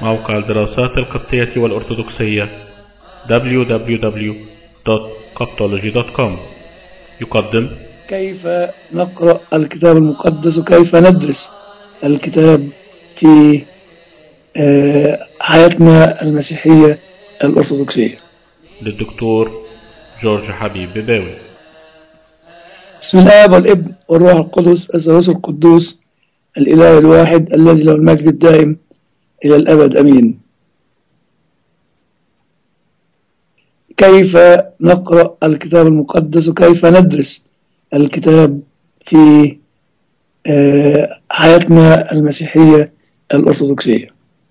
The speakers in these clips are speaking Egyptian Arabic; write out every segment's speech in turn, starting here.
موقع الدراسات القبطية والأرثوذكسية www.coptology.com يقدم كيف نقرأ الكتاب المقدس وكيف ندرس الكتاب في آه، حياتنا المسيحية الأرثوذكسية للدكتور جورج حبيب بباوي بسم الله والابن والروح القدس الثالوث القدوس الإله الواحد الذي له المجد الدائم إلى الأبد أمين كيف نقرأ الكتاب المقدس وكيف ندرس الكتاب في آه، حياتنا المسيحية الأرثوذكسية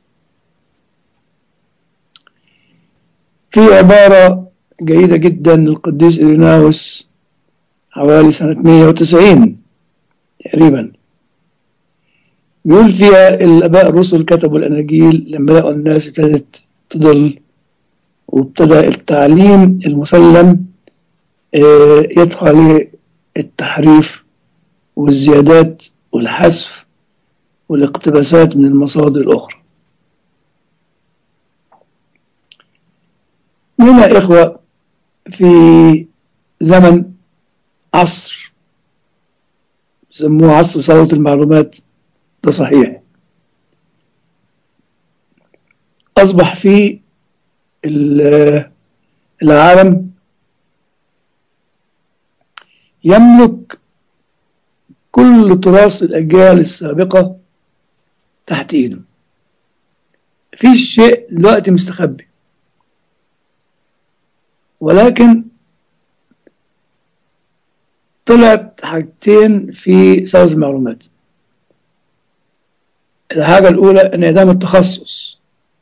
في عبارة جيدة جدا للقديس إيريناوس حوالي سنة 190 تقريبا بيقول فيها الآباء الرسل كتبوا الأناجيل لما لقوا الناس ابتدت تضل وابتدى التعليم المسلم آه، يدخل عليه التحريف والزيادات والحذف والاقتباسات من المصادر الأخرى هنا إخوة في زمن عصر سموه عصر ثورة المعلومات ده صحيح أصبح في ال- العالم يملك كل تراث الأجيال السابقة تحت إيده مفيش شيء دلوقتي مستخبي ولكن طلعت حاجتين في ثورة المعلومات الحاجة الأولى انعدام التخصص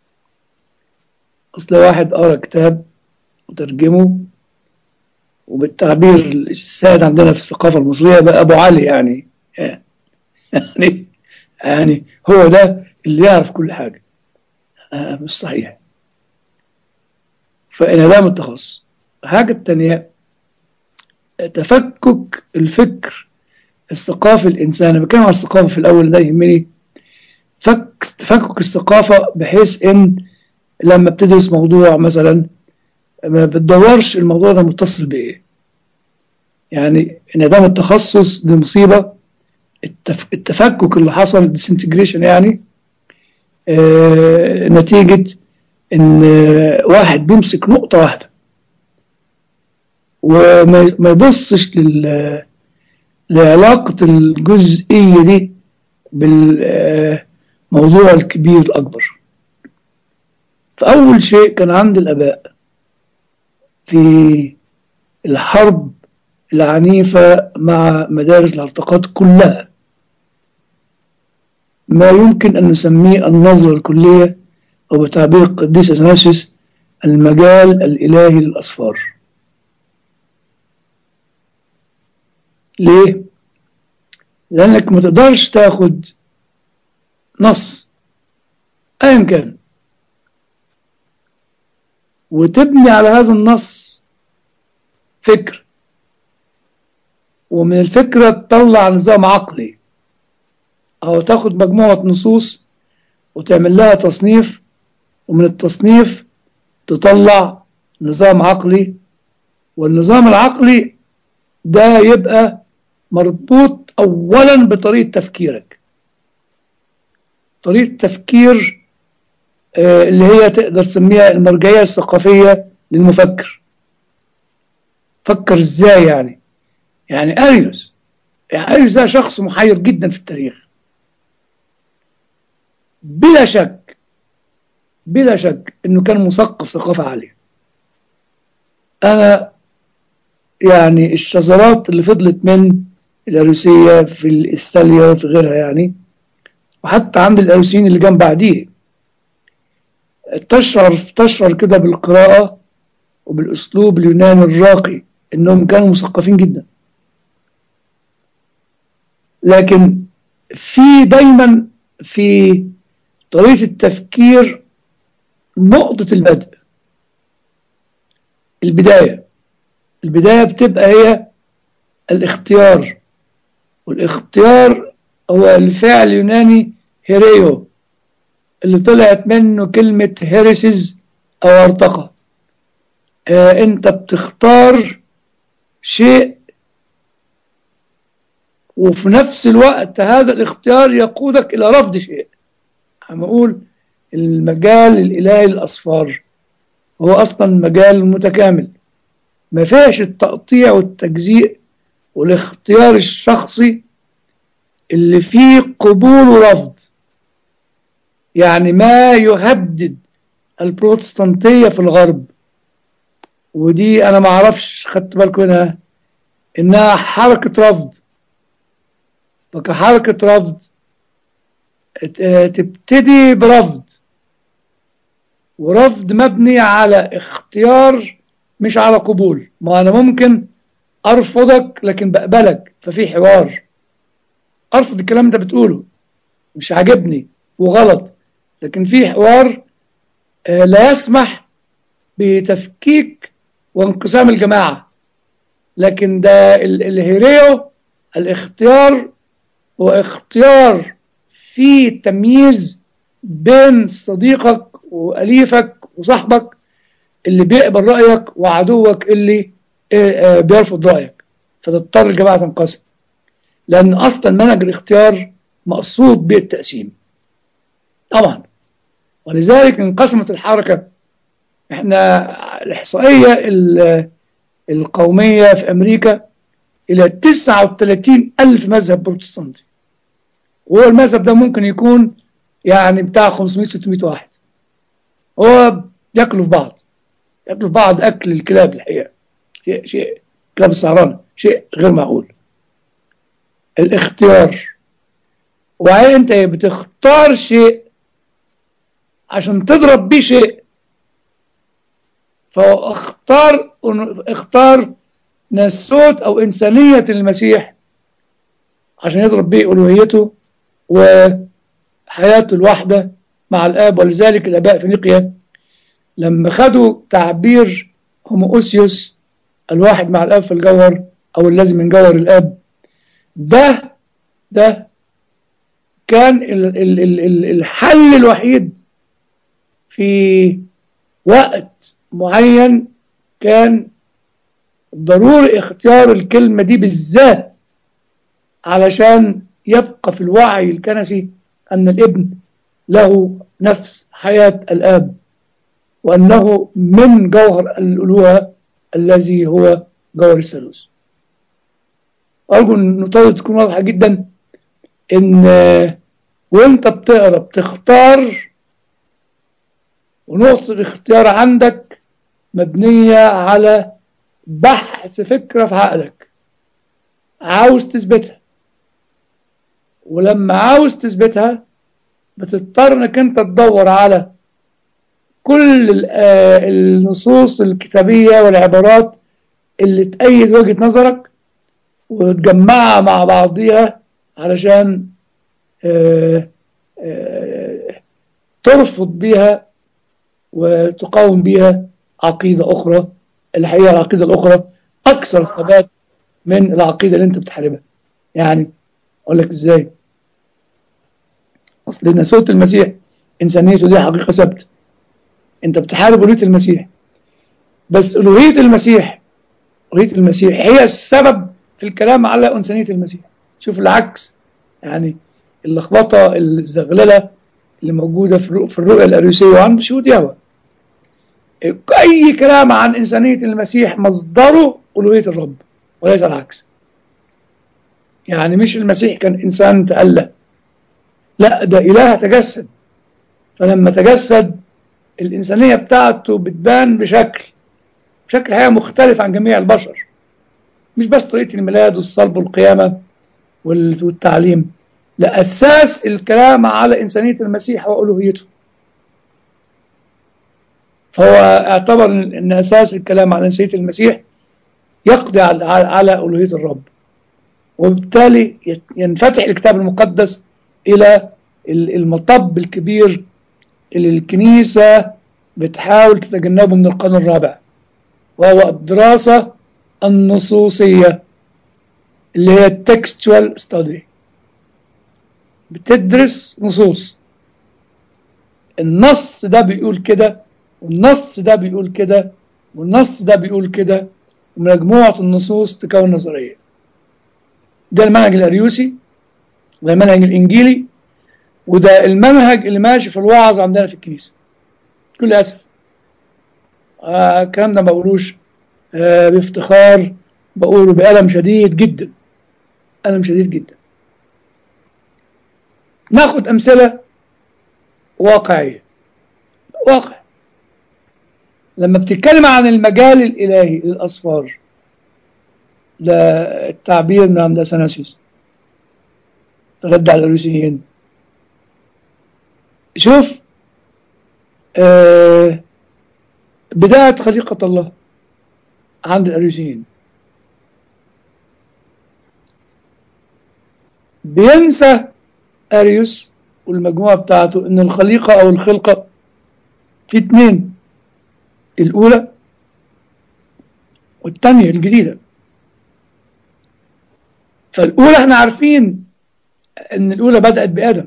أصل واحد قرأ كتاب وترجمه وبالتعبير السائد عندنا في الثقافة المصرية بقى أبو علي يعني يعني يعني هو ده اللي يعرف كل حاجة آه مش صحيح فانعدام التخصص الحاجة التانية تفكك الفكر الثقافي الإنساني بتكلم عن الثقافة في الأول ده يهمني فك تفكك الثقافة بحيث إن لما بتدرس موضوع مثلا ما بتدورش الموضوع ده متصل بإيه يعني انعدام التخصص دي مصيبة التف... التفكك اللي حصل الديسنتجريشن يعني آه نتيجة إن آه، واحد بيمسك نقطة واحدة وما ما يبصش لل... لعلاقة الجزئية دي بالموضوع الكبير الأكبر فأول شيء كان عند الآباء في الحرب العنيفة مع مدارس الارتقاط كلها ما يمكن أن نسميه النظرة الكلية أو بتعبير القديس أثناسيوس المجال الإلهي للأصفار ليه؟ لأنك ما تقدرش تاخد نص أيا كان وتبني على هذا النص فكر ومن الفكرة تطلع نظام عقلي أو تاخد مجموعة نصوص وتعمل لها تصنيف ومن التصنيف تطلع نظام عقلي والنظام العقلي ده يبقى مربوط أولا بطريقة تفكيرك طريقة تفكير آه، اللي هي تقدر تسميها المرجعية الثقافية للمفكر فكر ازاي يعني يعني أريوس يعني أريوس ده شخص محير جدا في التاريخ بلا شك بلا شك انه كان مثقف ثقافة عالية انا يعني الشذرات اللي فضلت من الأروسية في الإستاليا وفي غيرها يعني وحتى عند الأروسيين اللي جنب بعديه تشعر تشعر كده بالقراءة وبالأسلوب اليوناني الراقي إنهم كانوا مثقفين جدا لكن في دايما في طريقة التفكير نقطة البدء البداية البداية بتبقى هي الاختيار والاختيار هو الفعل اليوناني هيريو اللي طلعت منه كلمة هيرسز أو ارتقى آه أنت بتختار شيء وفي نفس الوقت هذا الاختيار يقودك إلى رفض شيء عم أقول المجال الإلهي الأصفار هو أصلا مجال متكامل ما فيهاش التقطيع والتجزيء والاختيار الشخصي اللي فيه قبول ورفض يعني ما يهدد البروتستانتية في الغرب ودي أنا ما أعرفش خدت بالكم منها إنها حركة رفض فكحركة رفض تبتدي برفض ورفض مبني على اختيار مش على قبول ما أنا ممكن أرفضك لكن بقبلك ففي حوار أرفض الكلام ده بتقوله مش عاجبني وغلط لكن في حوار لا يسمح بتفكيك وانقسام الجماعة لكن ده الهيريو الاختيار هو اختيار في تمييز بين صديقك وأليفك وصاحبك اللي بيقبل رأيك وعدوك اللي بيرفض رأيك فتضطر الجماعة تنقسم لأن أصلا منهج الاختيار مقصود به التقسيم طبعا ولذلك انقسمت الحركة احنا الإحصائية القومية في أمريكا إلى 39 ألف مذهب بروتستانتي وهو المذهب ده ممكن يكون يعني بتاع 500 600 واحد هو ياكلوا في بعض ياكلوا في بعض أكل الكلاب الحقيقة شيء شيء كلاب السهران شيء غير معقول الاختيار وهي انت بتختار شيء عشان تضرب بيه شيء فاختار اختار نسوت او انسانية المسيح عشان يضرب بيه الوهيته وحياته الواحدة مع الاب ولذلك الاباء في نقيا لما خدوا تعبير هوموسيوس الواحد مع الاب في الجوهر او الذي من جوهر الاب ده ده كان ال ال ال الحل الوحيد في وقت معين كان ضروري اختيار الكلمة دي بالذات علشان يبقى في الوعي الكنسي أن الابن له نفس حياة الآب وأنه من جوهر الألوهة الذي هو جوهر الثالوث أرجو النقطة تكون واضحة جدا إن وأنت بتقرا بتختار ونقطة الاختيار عندك مبنية على بحث فكرة في عقلك عاوز تثبتها ولما عاوز تثبتها بتضطر انك انت تدور على كل النصوص الكتابية والعبارات اللي تأيد وجهة نظرك وتجمعها مع بعضيها علشان آآ آآ ترفض بيها وتقاوم بيها عقيدة أخرى الحقيقة العقيدة الأخرى أكثر ثبات من العقيدة اللي أنت بتحاربها يعني أقول لك إزاي أصل إن صوت المسيح إنسانيته دي حقيقة ثابتة أنت بتحارب ألوهية المسيح بس ألوهية المسيح ألوهية المسيح هي السبب في الكلام على إنسانية المسيح شوف العكس يعني اللخبطة الزغللة اللي موجودة في الرؤية الأريوسية وعند شهود يهوى أي كلام عن إنسانية المسيح مصدره ألوهية الرب وليس العكس يعني مش المسيح كان إنسان تأله لا ده إله تجسد فلما تجسد الإنسانية بتاعته بتبان بشكل بشكل حقيقة مختلف عن جميع البشر مش بس طريقة الميلاد والصلب والقيامة والتعليم لا أساس الكلام على إنسانية المسيح وألوهيته فهو اعتبر أن أساس الكلام على إنسانية المسيح يقضي على ألوهية الرب وبالتالي ينفتح الكتاب المقدس إلى المطب الكبير اللي الكنيسة بتحاول تتجنبه من القرن الرابع وهو الدراسة النصوصية اللي هي textual study بتدرس نصوص النص ده بيقول كده والنص ده بيقول كده والنص ده بيقول كده ومجموعة النصوص تكون نظرية ده المنهج الأريوسي وده المنهج الإنجيلي وده المنهج اللي ماشي في الوعظ عندنا في الكنيسة بكل أسف آه الكلام ده ما بقولوش آه بافتخار بقوله بألم شديد جدا ألم شديد جدا ناخد أمثلة واقعية واقع لما بتتكلم عن المجال الإلهي للأصفار ده التعبير من عند أثناسيوس رد على الروسيين شوف آه بداية خليقة الله عند الأريوسيين بينسى أريوس والمجموعة بتاعته إن الخليقة أو الخلقة في اتنين الأولى والتانية الجديدة فالأولى احنا عارفين إن الأولى بدأت بآدم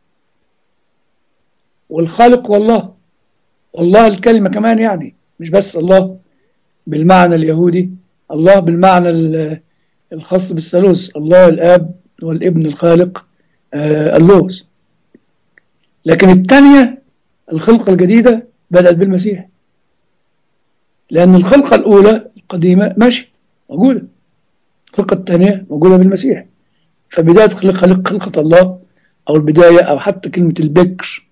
والخالق والله والله الكلمة كمان يعني مش بس الله بالمعنى اليهودي الله بالمعنى الخاص بالثالوث الله الآب والابن الخالق آه اللوز لكن الثانية الخلقة الجديدة بدأت بالمسيح لأن الخلقة الأولى القديمة ماشي موجودة الخلقة الثانية موجودة بالمسيح فبداية خلق خلقة الله أو البداية أو حتى كلمة البكر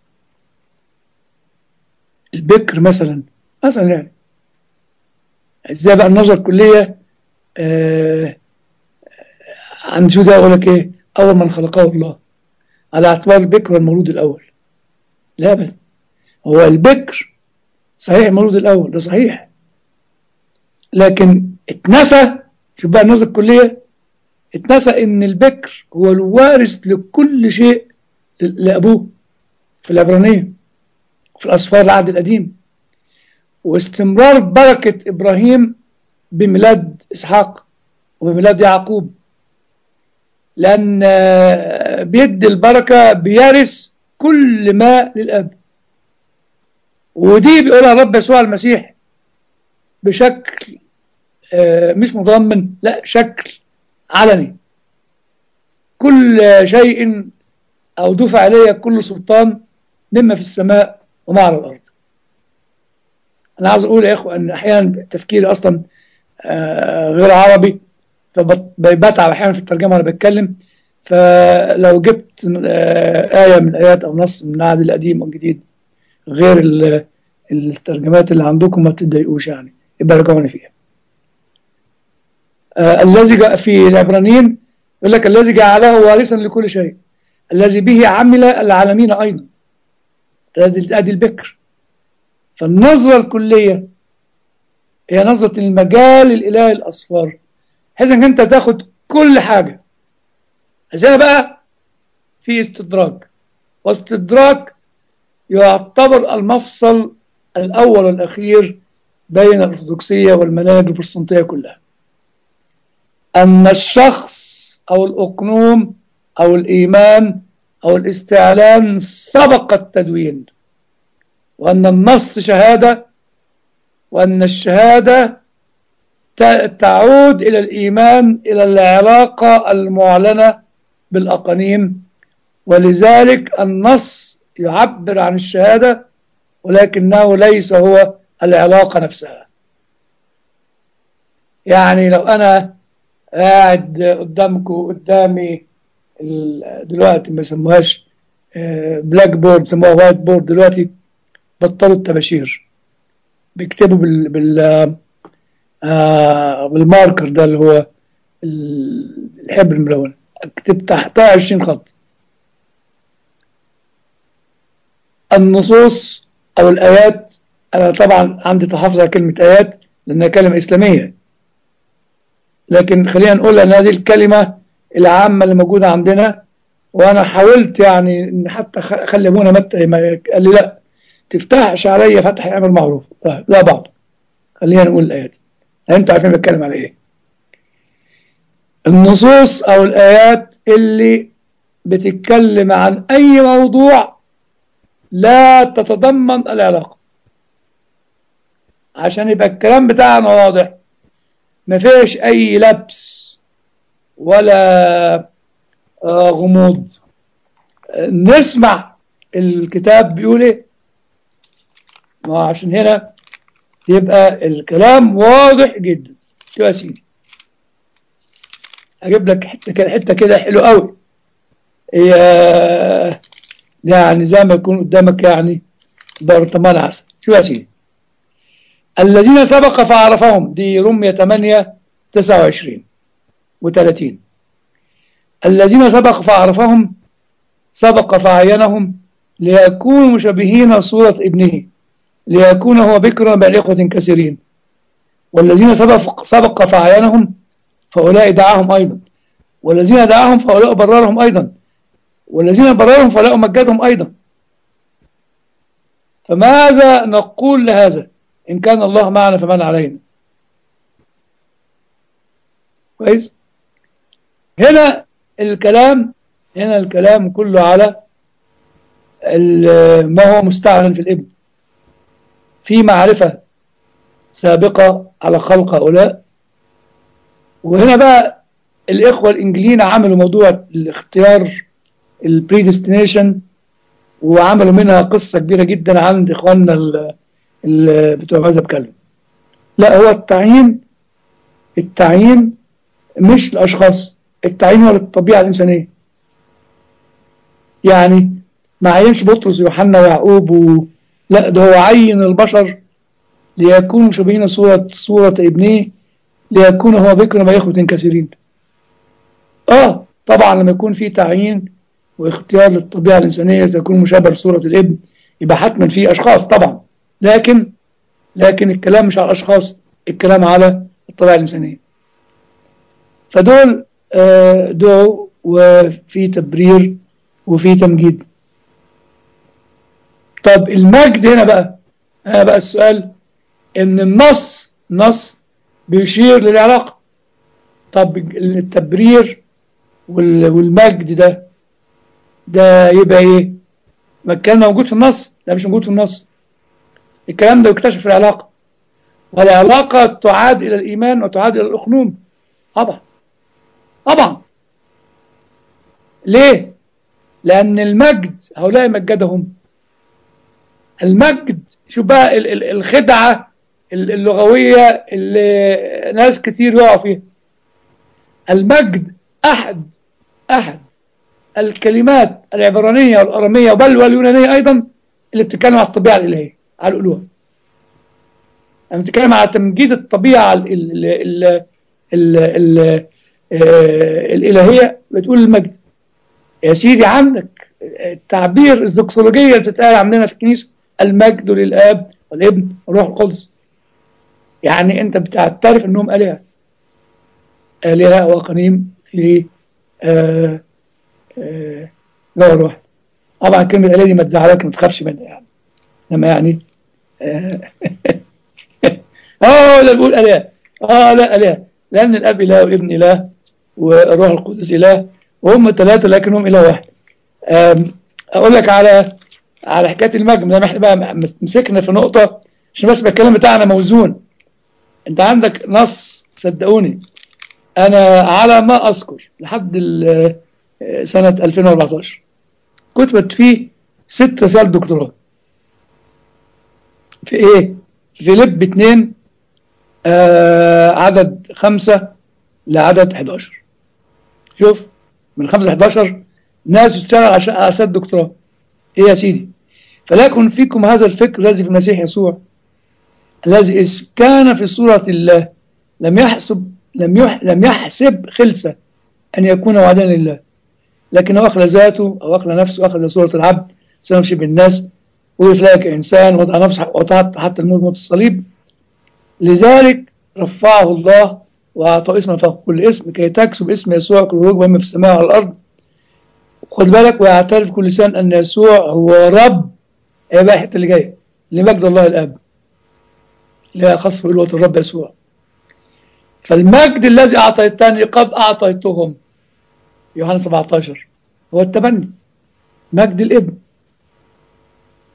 البكر مثلا مثلا يعني ازاي بقى النظرة الكلية آه عند شو ده يقول لك ايه اول من خلقه الله على اعتبار البكر والمولود الاول لا بل هو البكر صحيح المولود الاول ده صحيح لكن اتنسى شوف بقى النظرة الكلية اتنسى ان البكر هو الوارث لكل شيء لابوه في العبرانية في الأسفار العهد القديم واستمرار بركة إبراهيم بميلاد إسحاق وبميلاد يعقوب لأن بيدي البركة بيرث كل ما للأب ودي بيقولها الرب يسوع المسيح بشكل مش مضمن لا شكل علني كل شيء أو دفع إلي كل سلطان مما في السماء وما على الأرض أنا عاوز أقول يا إخوة أن أحيانا تفكيري أصلا غير عربي فبتعب أحيانا في الترجمة وأنا بتكلم فلو جبت آية من الآيات أو نص من العهد القديم والجديد غير الترجمات اللي عندكم ما تتضايقوش يعني يبقى رجعوني فيها الذي جاء في العبرانيين يقول لك الذي جعله وارثا لكل شيء الذي به عمل العالمين أيضا ادي البكر فالنظرة الكلية هي نظرة المجال الإلهي الأصفار بحيث انك انت تاخد كل حاجة عشان بقى في استدراك واستدراك يعتبر المفصل الأول والأخير بين الأرثوذكسية والمناهج البروتستانتية كلها أن الشخص أو الأقنوم أو الإيمان أو الاستعلان سبق التدوين وأن النص شهادة وأن الشهادة تعود إلى الإيمان إلى العلاقة المعلنة بالأقانيم ولذلك النص يعبر عن الشهادة ولكنه ليس هو العلاقة نفسها يعني لو أنا قاعد قدامكم قدامي دلوقتي ما يسموهاش بلاك بورد سموها وايت بورد دلوقتي بطلوا التباشير بيكتبوا بال بال آه بالماركر ده اللي هو الحبر الملون اكتب تحتها 20 خط النصوص او الايات انا طبعا عندي تحفظ على كلمه ايات لانها كلمه اسلاميه لكن خلينا نقول ان هذه الكلمه العامه اللي موجوده عندنا وانا حاولت يعني ان حتى اخلي ابونا متى قال لي لا تفتحش عليا فتح امر معروف لا بعض خلينا نقول الايات انتوا عارفين بتكلم على ايه النصوص او الايات اللي بتتكلم عن اي موضوع لا تتضمن العلاقة عشان يبقى الكلام بتاعنا واضح ما فيش أي لبس ولا آه، غموض آه، نسمع الكتاب بيقول ايه ما هو عشان هنا يبقى الكلام واضح جدا شو يا سيدي اجيب لك حته كده حته كده حلو قوي هي يعني زي ما يكون قدامك يعني برطمان عسل شو يا سيدي الذين سبق فعرفهم دي رمية 8 29 و30 الذين سبق فعرفهم سبق فعينهم ليكونوا مشابهين صورة ابنه ليكون هو بكرا بين إخوة كثيرين والذين سبق, سبق فعينهم فأولئك دعاهم أيضا والذين دعاهم فأولئك بررهم أيضا والذين بررهم فأولئك مجدهم أيضا فماذا نقول لهذا إن كان الله معنا فمن علينا كويس هنا الكلام هنا الكلام كله على ما هو مستعلن في الابن في معرفة سابقة على خلق هؤلاء وهنا بقى الإخوة الإنجليين عملوا موضوع الاختيار البريدستنيشن وعملوا منها قصة كبيرة جدا عند إخواننا ال بتوع ماذا بكلم لا هو التعيين التعيين مش الأشخاص التعيين هو للطبيعة الإنسانية يعني ما عينش بطرس ويوحنا ويعقوب و... لا ده هو عين البشر ليكونوا شبيهين صورة صورة ابنه ليكون هو بكر ما إخوة كثيرين اه طبعا لما يكون في تعيين واختيار للطبيعة الإنسانية تكون مشابه لصورة الابن يبقى حتما في أشخاص طبعا لكن لكن الكلام مش على الأشخاص الكلام على الطبيعة الإنسانية فدول آه دول وفي تبرير وفي تمجيد طب المجد هنا بقى هنا بقى السؤال ان النص نص بيشير للعلاقة طب التبرير والمجد ده ده يبقى ايه ما كان موجود في النص ده مش موجود في النص الكلام ده يكتشف في العلاقة والعلاقة تعاد إلى الإيمان وتعاد إلى الأخنوم طبعا طبعا ليه لأن المجد هؤلاء مجدهم المجد شوف بقى الخدعة اللغوية اللي ناس كتير يقعوا فيها المجد أحد أحد الكلمات العبرانية والأرامية بل واليونانية أيضا اللي بتتكلم على الطبيعة الإلهية على الألوهة لما بتتكلم على تمجيد الطبيعة ال ال ال ال ال الإلهية بتقول المجد يا سيدي عندك التعبير الزوكسولوجية اللي بتتقال عندنا في الكنيسة المجد للآب والابن والروح القدس يعني أنت بتعترف أنهم آلهة آلهة وقنيم في آه آه لا روح طبعا كلمة آلهة دي ما تزعلك ما تخافش منها يعني لما يعني اه لا بقول آلهة اه لا آلهة لأن الأب إله والابن إله والروح القدس إله وهم ثلاثة لكنهم إله واحد أقول لك على على حكاية المجد لما احنا بقى مسكنا في نقطة عشان بس الكلام بتاعنا موزون انت عندك نص صدقوني انا على ما اذكر لحد سنة 2014 كتبت فيه ست رسائل دكتوراه في ايه في لب اتنين آه عدد خمسة لعدد 11 شوف من خمسة 11 ناس تشتغل عشان على اساس دكتوراه ايه يا سيدي فليكن فيكم هذا الفكر الذي في المسيح يسوع الذي إذ كان في صورة الله لم يحسب لم يح لم يحسب خلسة أن يكون وعدا لله لكنه أخلى ذاته أو أخلى نفسه أخذ صورة العبد سنمشي بالناس ويفلاك إنسان وضع نفسه وضع حتى الموت موت الصليب لذلك رفعه الله وأعطاه اسما فوق كل اسم كي تكسب اسم يسوع كل ركبة في السماء وعلى الأرض خد بالك ويعترف كل لسان أن يسوع هو رب ايه بقى الحته اللي جايه لمجد الله الاب اللي هي خاصه بقوه الرب يسوع فالمجد الذي اعطيتني قد اعطيتهم يوحنا 17 هو التبني مجد الابن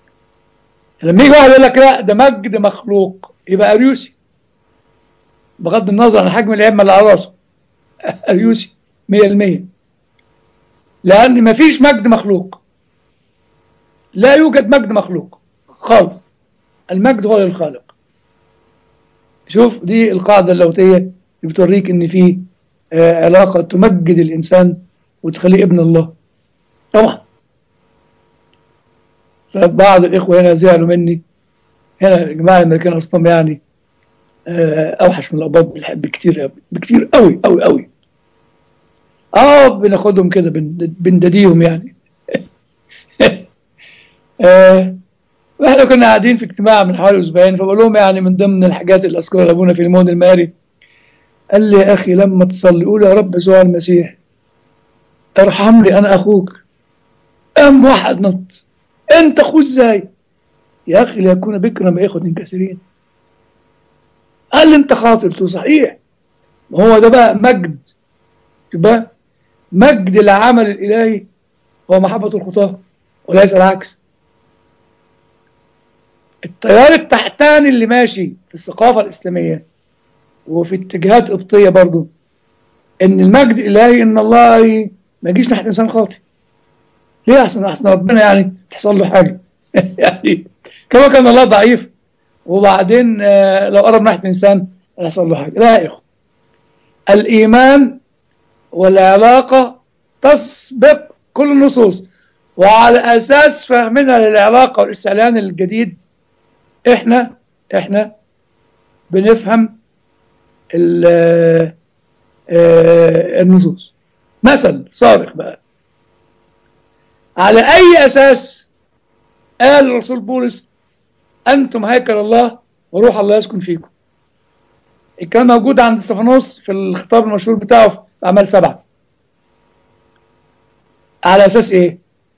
لما يجي واحد يقول لك لا ده مجد مخلوق يبقى اريوسي بغض النظر عن حجم العمه اللي على راسه اريوسي 100% لان مفيش مجد مخلوق لا يوجد مجد مخلوق خالص المجد هو للخالق شوف دي القاعدة اللاهوتية اللي بتوريك ان في آه علاقة تمجد الانسان وتخليه ابن الله طبعا بعض الاخوة هنا زعلوا مني هنا يا جماعة الامريكان اصلا يعني آه اوحش من الاباط بكتير بكتير قوي قوي قوي اه بناخدهم كده بندديهم يعني آه واحنا كنا قاعدين في اجتماع من حوالي اسبوعين فبقول لهم يعني من ضمن الحاجات اللي اذكرها لابونا في المون الماري قال لي يا اخي لما تصلي قول يا رب يسوع المسيح ارحم لي انا اخوك ام واحد نط انت اخوه ازاي يا اخي ليكون بكرا باخوة كثيرين قال لي انت خاطر قلت له صحيح ما هو ده بقى مجد يبقى مجد العمل الالهي هو محبة الخطاة وليس العكس التيار التحتاني اللي ماشي في الثقافة الإسلامية وفي اتجاهات قبطية برضو إن المجد الإلهي إن الله ما يجيش ناحية إنسان خاطئ ليه أحسن أحسن ربنا يعني تحصل له حاجة يعني كما كان الله ضعيف وبعدين لو قرب ناحية إنسان يحصل له حاجة لا يا إخوة الإيمان والعلاقة تسبق كل النصوص وعلى أساس فهمنا للعلاقة والاستعلان الجديد احنا احنا بنفهم النصوص مثل صارخ بقى على اي اساس قال الرسول بولس انتم هيكل الله وروح الله يسكن فيكم الكلام موجود عند استفانوس في الخطاب المشهور بتاعه في اعمال سبعه على اساس ايه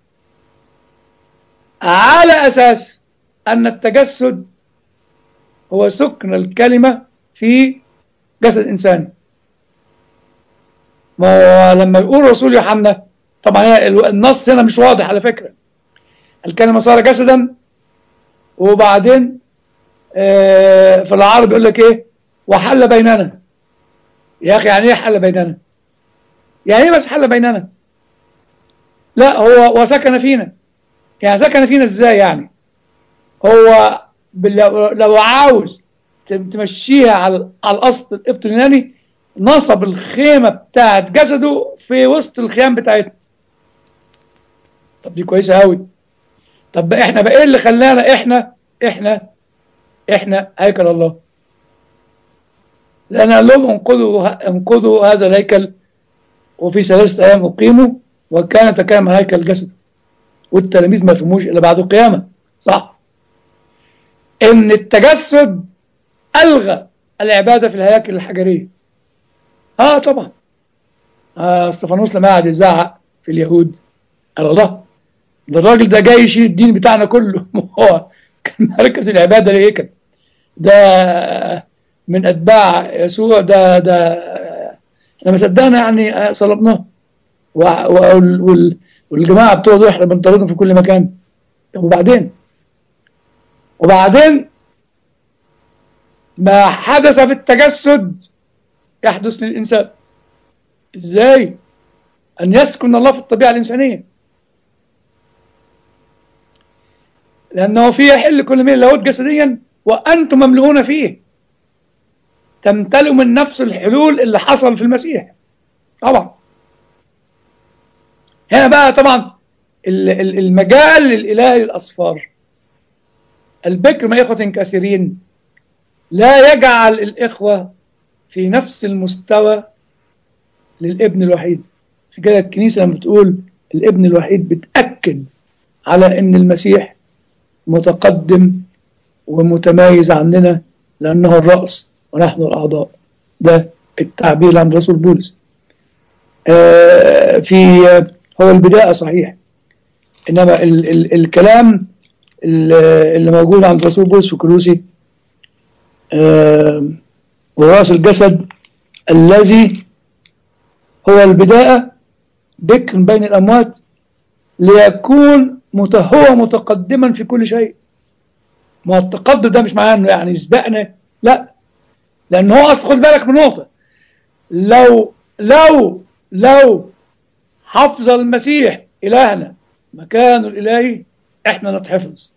على اساس أن التجسد هو سكن الكلمة في جسد إنساني ما هو لما يقول رسول يوحنا طبعا النص هنا مش واضح على فكرة الكلمة صار جسدا وبعدين في العرب يقول لك ايه وحل بيننا يا اخي يعني ايه حل بيننا يعني ايه بس حل بيننا لا هو وسكن فينا يعني سكن فينا ازاي يعني هو لو عاوز تمشيها على على الاصل القبط اليوناني نصب الخيمه بتاعت جسده في وسط الخيام بتاعتنا طب دي كويسه قوي طب احنا بقى ايه اللي خلانا احنا احنا احنا هيكل الله لان قال لهم انقذوا انقذوا هذا الهيكل وفي ثلاثه ايام اقيموا وكان تكامل هيكل جسده والتلاميذ ما فهموش الا بعد القيامه صح ان التجسد الغى العباده في الهياكل الحجريه اه طبعا آه استفانوس لما قعد يزعق في اليهود قال الله ده الراجل ده جاي يشيل الدين بتاعنا كله هو كان مركز العباده لهيكل ده من اتباع يسوع ده ده احنا ما صدقنا يعني صلبناه والجماعه بتوع دول احنا بنطردهم في كل مكان طب وبعدين وبعدين ما حدث في التجسد يحدث للإنسان إزاي أن يسكن الله في الطبيعة الإنسانية لأنه فيه يحل كل من لاهوت جسديا وأنتم مملؤون فيه تمتلئ من نفس الحلول اللي حصل في المسيح طبعا هنا بقى طبعا المجال الإلهي للأصفار البكر مع إخوة كثيرين لا يجعل الإخوة في نفس المستوى للابن الوحيد في كده الكنيسة لما بتقول الابن الوحيد بتأكد على أن المسيح متقدم ومتميز عننا لأنه الرأس ونحن الأعضاء ده التعبير عن رسول بولس آه في هو البداية صحيح إنما ال ال الكلام اللي موجود عند رسول بولس في كروسي آه وراس الجسد الذي هو البداية بكر بين الأموات ليكون هو متقدما في كل شيء ما هو التقدم ده مش معناه انه يعني يسبقنا لا لان هو اصل خد بالك من نقطه لو لو لو حفظ المسيح الهنا مكانه الالهي احنا نتحفظ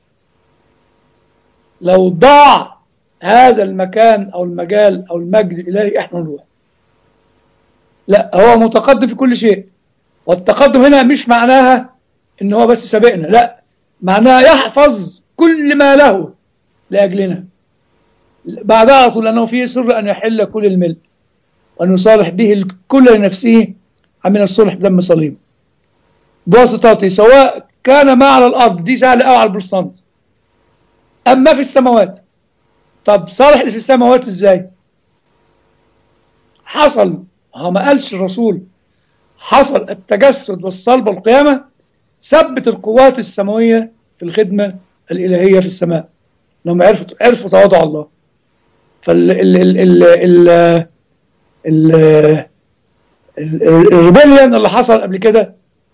لو ضاع هذا المكان او المجال او المجد الالهي احنا نروح لا هو متقدم في كل شيء والتقدم هنا مش معناها ان هو بس سابقنا لا معناها يحفظ كل ما له لاجلنا بعدها على طول انه فيه سر ان يحل كل الملء وان يصالح به الكل لنفسه عمل الصلح بدم صليب بواسطته سواء كان ما على الارض دي سهله قوي على البروتستانت اما في السماوات طب صالح اللي في السماوات ازاي حصل هو ما قالش الرسول حصل التجسد والصلب والقيامة ثبت القوات السماوية في الخدمة الإلهية في السماء لما عرفوا عرفوا تواضع الله فال ال ال ال ال ال الريبليون اللي حصل قبل كده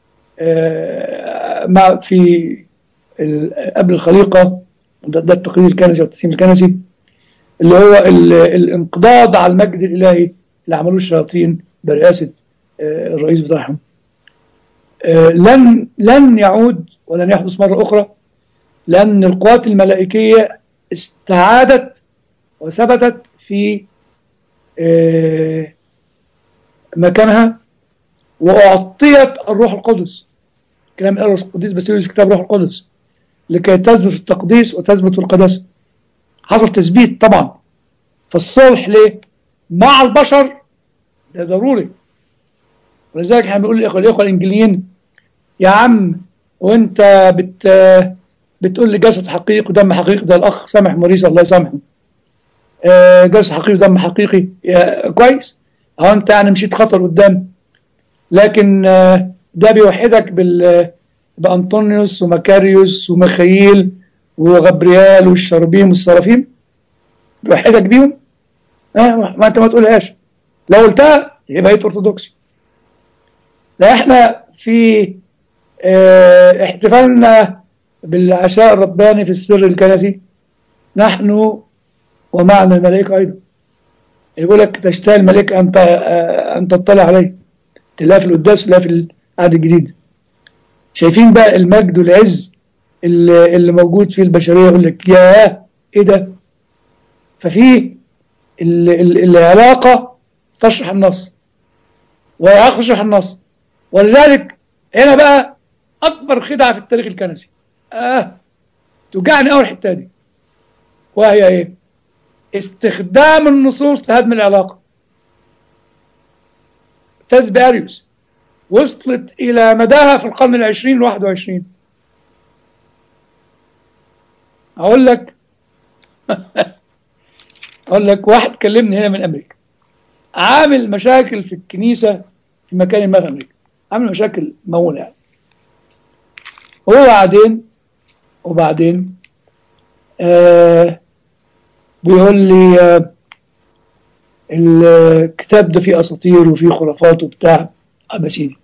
آه، مع في ال- قبل الخليقة ده, ده التقرير الكنسي والتسليم الكنسي اللي هو ال- الانقضاض على المجد الإلهي اللي عملوه الشياطين برئاسة آه، الرئيس بتاعهم آه، لن لن يعود ولن يحدث مرة أخرى لأن القوات الملائكية استعادت وثبتت في آه، مكانها وأعطيت الروح القدس كلام قاله القديس باسيليوس في كتاب الروح القدس لكي تثبت في التقديس وتثبت في القداسة حصل تثبيت طبعا فالصلح ليه مع البشر ده ضروري ولذلك احنا بنقول للاخوه الاخوه الانجليين يا عم وانت بت بتقول لي جسد حقيقي ودم حقيقي ده الاخ سامح موريس الله يسامحه آه، جسد حقيقي ودم حقيقي يا كويس اهو انت يعني مشيت خطر قدام لكن آه، ده بيوحدك بال بأنطونيوس ومكاريوس وميخائيل وغبريال والشربيم والسرافيم بيوحدك بيهم اه ما انت ما تقولهاش لو قلتها يبقى بقيت ارثوذكسي لا احنا في اه احتفالنا بالعشاء الرباني في السر الكنسي نحن ومعنا الملائكة أيضا يقول لك تشتهي الملائكة أن ت- آه، أن تطلع عليه تلاقي في القداس تلاقي في العهد الجديد شايفين بقى المجد والعز اللي, اللي موجود في البشرية يقول لك يا ايه ده ففي ال- ال- العلاقة تشرح النص ويشرح النص ولذلك هنا بقى أكبر خدعة في التاريخ الكنسي آه توجعني أول الحتة دي وهي إيه؟ استخدام النصوص لهدم العلاقة تد باريوس وصلت إلى مداها في القرن العشرين الواحد وعشرين أقول لك أقول لك واحد كلمني هنا من أمريكا عامل مشاكل في الكنيسة في مكان ما في أمريكا عامل مشاكل مهولة يعني وبعدين وبعدين آه بيقول لي آه الكتاب ده فيه أساطير وفيه خرافات وبتاع أبا سيدي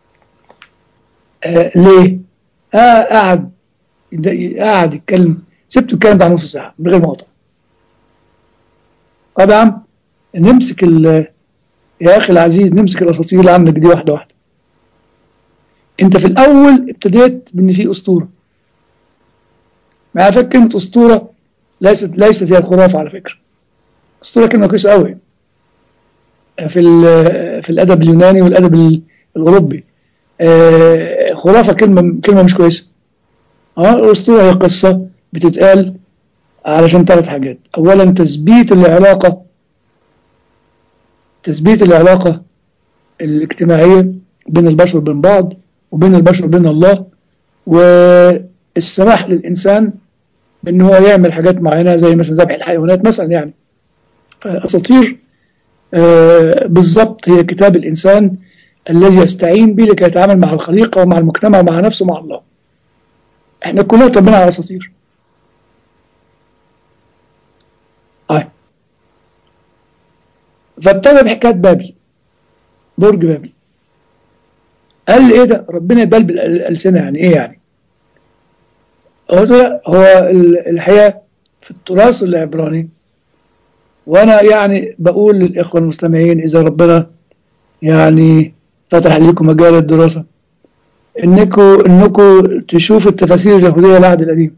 آه ليه؟ آه قعد قعد يتكلم سبته يتكلم بتاع نص ساعة من غير مقاطعة طب يا عم نمسك ال يا أخي العزيز نمسك الأساطير اللي عندك دي واحدة واحدة أنت في الأول ابتديت بإن في أسطورة مع فكرة كلمة أسطورة ليست ليست هي الخرافة على فكرة أسطورة كلمة كويسة قوي في في الأدب اليوناني والأدب الأوروبي آه خرافة كلمة كلمة مش كويسة اه الأسطورة هي قصة بتتقال علشان ثلاث حاجات أولا تثبيت العلاقة تثبيت العلاقة الاجتماعية بين البشر وبين بعض وبين البشر وبين الله والسماح للإنسان بأن هو يعمل حاجات معينة زي مثلا ذبح الحيوانات مثلا يعني أساطير آه بالضبط هي كتاب الإنسان الذي يستعين به لكي يتعامل مع الخليقة ومع المجتمع ومع نفسه ومع الله احنا كلنا طبنا على أساطير آه. فابتدى بحكاية بابل برج بابل قال لي ايه ده ربنا يبلبل الألسنة يعني ايه يعني هو هو الحقيقة في التراث العبراني وانا يعني بقول للاخوه المستمعين اذا ربنا يعني فتح لكم مجال الدراسه انكم انكم تشوفوا التفاسير اليهوديه للعهد القديم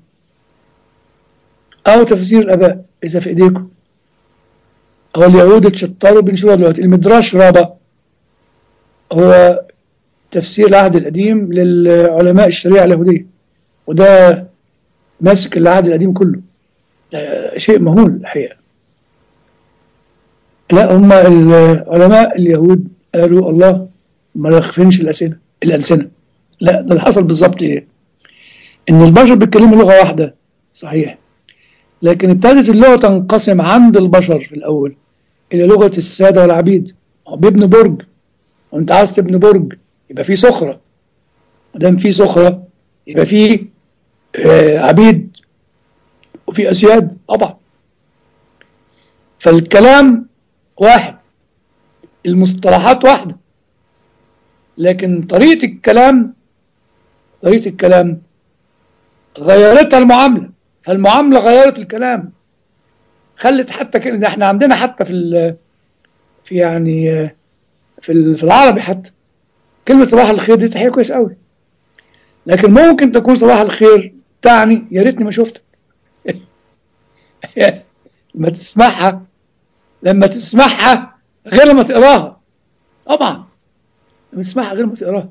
او تفاسير الاباء اذا في ايديكم او اليهود اتشطروا بنشوفها دلوقتي المدراش رابع هو تفسير العهد القديم للعلماء الشريعه اليهوديه وده ماسك العهد القديم كله ده شيء مهول الحقيقه لا هم العلماء اليهود قالوا الله ما يخفنش الألسنة الألسنة لا ده اللي حصل بالظبط ايه ان البشر بيتكلموا لغة واحدة صحيح لكن ابتدت اللغة تنقسم عند البشر في الأول إلى لغة السادة والعبيد هو بيبني برج وانت عايز تبني برج يبقى فيه صخرة ما دام فيه صخرة يبقى فيه آه عبيد وفي أسياد طبعا فالكلام واحد المصطلحات واحدة لكن طريقة الكلام طريقة الكلام غيرتها المعاملة فالمعاملة غيرت الكلام خلت حتى كده احنا عندنا حتى في في يعني في في العربي حتى كلمة صباح الخير دي تحية كويس قوي لكن ممكن تكون صباح الخير تعني يا ريتني ما شفتك لما تسمعها لما تسمعها غير لما تقراها طبعا لما تسمعها غير ما تقراها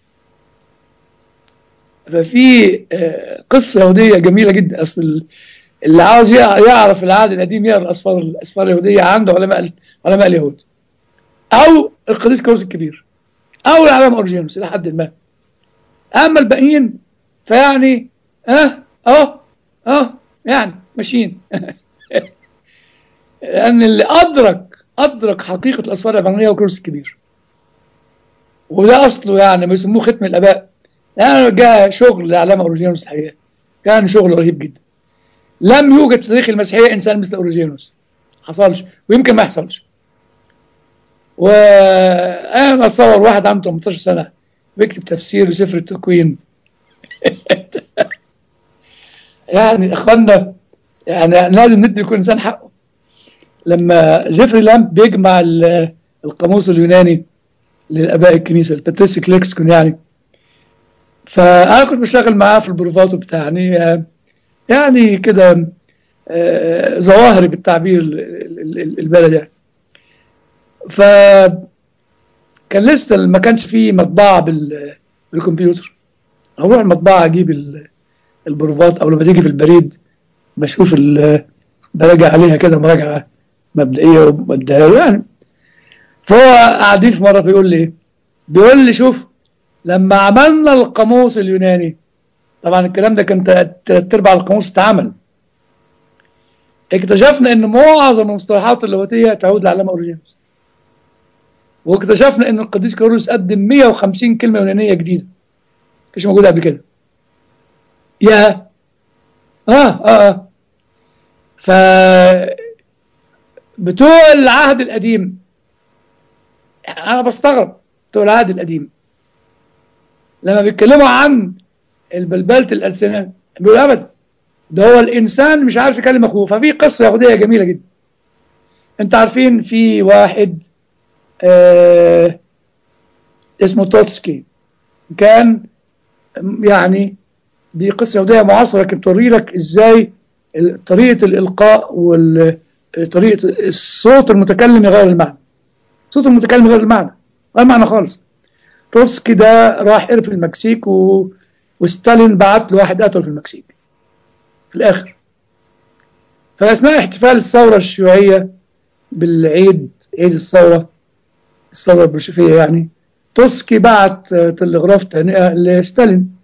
ففي قصة يهودية جميلة جدا أصل اللي عاوز يعرف العهد القديم يقرا الأسفار الأسفار اليهودية عنده علماء علماء اليهود أو القديس كروس الكبير أو العلامة أورجينوس إلى حد ما أما الباقيين فيعني اه اه اه يعني ماشيين لأن اللي أدرك أدرك حقيقة الأسفار العبرانية وكروس الكبير وده أصله يعني بيسموه ختم الآباء يعني جاء شغل لعلامة أورجينوس الحقيقة كان شغل رهيب جدا لم يوجد في تاريخ المسيحية إنسان مثل أورجينوس حصلش ويمكن ما يحصلش وأنا أتصور واحد عنده 18 سنة بيكتب تفسير لسفر التكوين يعني إخواننا يعني لازم ندي لكل إنسان حقه لما جيفري لامب بيجمع القاموس اليوناني للآباء الكنيسة الباتريسيك ليكسكون يعني فأنا كنت بشتغل معاه في البروفات بتاعني يعني كده ظواهري بالتعبير البلد يعني ف كان لسه ما كانش فيه مطبعة بالكمبيوتر اروح المطبعة اجيب البروفات او لما تيجي في البريد بشوف براجع عليها كده مراجعة مبدئية وبديها له يعني فهو قاعدين في مرة بيقول لي بيقول لي شوف لما عملنا القاموس اليوناني طبعا الكلام ده كان تلات ارباع القاموس اتعمل اكتشفنا ان معظم المصطلحات اللاهوتيه تعود لعلامه اورجينوس واكتشفنا ان القديس كارولوس قدم 150 كلمه يونانيه جديده مش موجوده قبل كده يا اه اه اه ف بتوع العهد القديم انا بستغرب بتوع العهد القديم لما بيتكلموا عن البلبلة الألسنة بيقولوا أبدا ده هو الإنسان مش عارف يكلم أخوه ففي قصة يهودية جميلة جدا أنت عارفين في واحد آه اسمه توتسكي كان يعني دي قصة يهودية معاصرة كانت بتوري لك إزاي طريقة الإلقاء وطريقة الصوت المتكلم يغير المعنى صوت المتكلم يغير المعنى غير المعنى خالص توتسكي ده راح في المكسيك و... وستالين بعت له واحد قتله في المكسيك في الآخر فأثناء احتفال الثورة الشيوعية بالعيد عيد الثورة الثورة البولشفية يعني توسكي بعت تلغراف تهنئة لستالين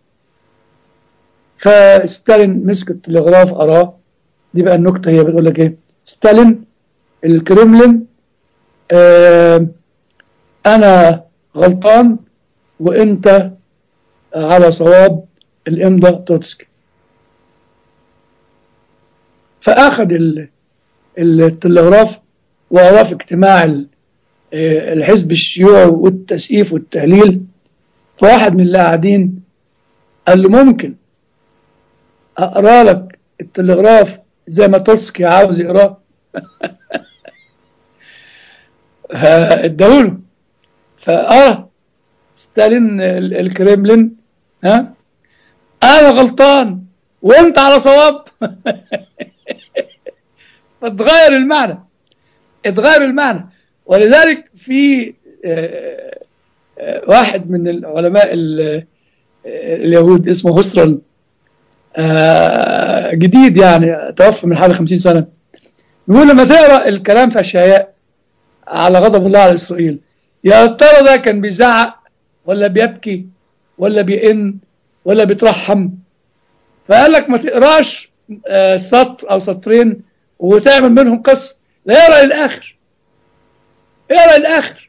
فستالين مسك التلغراف قراه دي بقى النكتة هي بتقول لك ايه ستالين الكريملين آه انا غلطان وانت على صواب الامضاء توتسكي فاخذ التلغراف وقراه في اجتماع الحزب الشيوعي والتسقيف والتهليل فواحد من اللي قاعدين قال له ممكن اقرا لك التلغراف زي ما تولسكي عاوز يقراه اداهوله فقرا ستالين ال- الكريملين ها انا غلطان وانت على صواب فتغير المعنى اتغير المعنى ولذلك في آه، آه، واحد من العلماء ال- آه، اليهود اسمه هسرل آه، جديد يعني توفى من حوالي 50 سنة بيقول لما تقرا الكلام في اشعياء على غضب الله على اسرائيل يا ترى ده كان بيزعق ولا بيبكي ولا بيئن ولا بيترحم فقال لك ما تقراش آه، سطر او سطرين وتعمل منهم قصه لا اقرا للاخر اقرا للاخر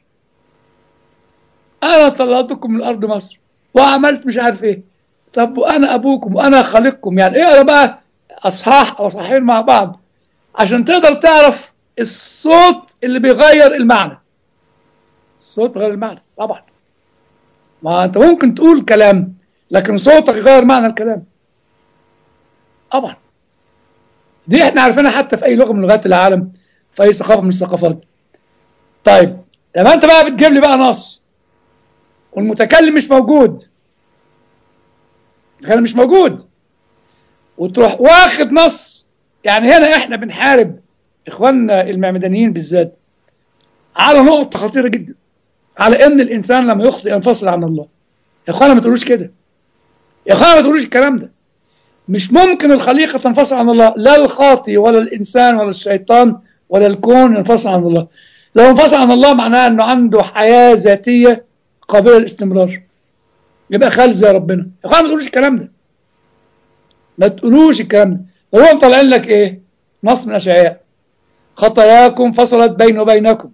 انا طلعتكم من ارض مصر وعملت مش عارف ايه طب وانا ابوكم وانا خالقكم يعني اقرا بقى اصحاح او صحيحين مع بعض عشان تقدر تعرف الصوت اللي بيغير المعنى الصوت بيغير المعنى طبعا ما انت ممكن تقول كلام لكن صوتك يغير معنى الكلام طبعا دي احنا عارفينها حتى في اي لغه من لغات العالم في اي ثقافه من الثقافات طيب لما انت بقى بتجيب لي بقى نص والمتكلم مش موجود المتكلم مش موجود وتروح واخد نص يعني هنا احنا بنحارب اخواننا المعمدانيين بالذات على نقطة خطيرة جدا على ان الانسان لما يخطئ ينفصل عن الله يا اخوانا ما تقولوش كده يا اخوانا ما تقولوش الكلام ده مش ممكن الخليقة تنفصل عن الله لا الخاطي ولا الانسان ولا الشيطان ولا الكون ينفصل عن الله لو انفصل عن الله معناه انه عنده حياة ذاتية قابلة للاستمرار يبقى خالد زي ربنا يا اخوانا ما تقولوش الكلام ده ما تقولوش الكلام ده هو مطلعين لك ايه نص من اشعياء خطاياكم فصلت بيني وبينكم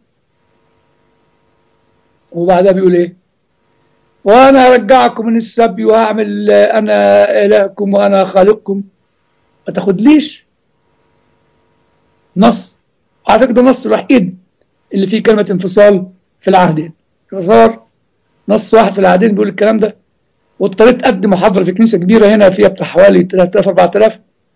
وبعدها بيقول ايه وانا هرجعكم من السبي وهعمل انا الهكم وانا خالقكم ما تاخدليش نص على فكره ده النص الوحيد اللي فيه كلمه انفصال في العهدين صار نص واحد في العهدين بيقول الكلام ده واضطريت اقدم محاضره في كنيسه كبيره هنا فيها بتاع حوالي 3000 4000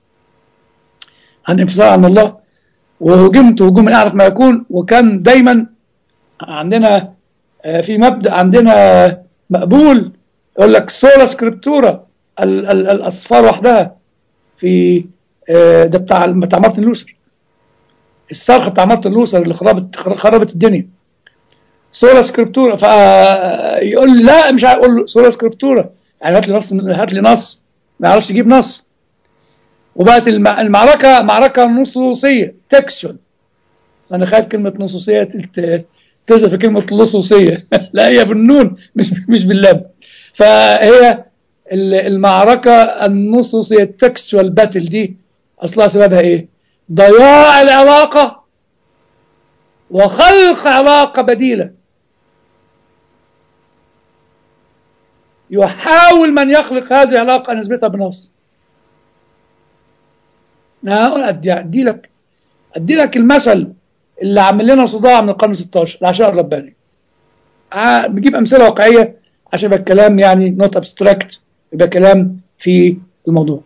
عن انفصال عن الله وهجمت هجوم من اعرف ما يكون وكان دايما عندنا آه، في مبدا عندنا مقبول يقول لك سولا سكريبتورا ال- ال- الاصفار وحدها في آه، ده بتاع بتاع مارتن لوثر الصرخه بتاع مارتن لوثر اللي خربت خربت الدنيا سولا سكريبتورا فيقول لي لا مش هقول له سولا سكريبتورا يعني هات لي نص هات لي نص ما يعرفش يجيب نص وبقت الم- المعركه معركه نصوصيه تكشن انا خايف كلمه نصوصيه تت- تظهر في كلمه لصوصيه لا هي بالنون مش مش باللام فهي ال- المعركه النصوصيه التكستوال باتل دي اصلها سببها ايه؟ ضياع العلاقه وخلق علاقه بديله يحاول من يخلق هذه العلاقه ان يثبتها بنص انا هقول ادي ادي لك ادي لك المثل اللي عامل لنا صداع من القرن 16 العشاء الرباني آه، بجيب امثله واقعيه عشان يبقى الكلام يعني نوت ابستراكت يبقى كلام في الموضوع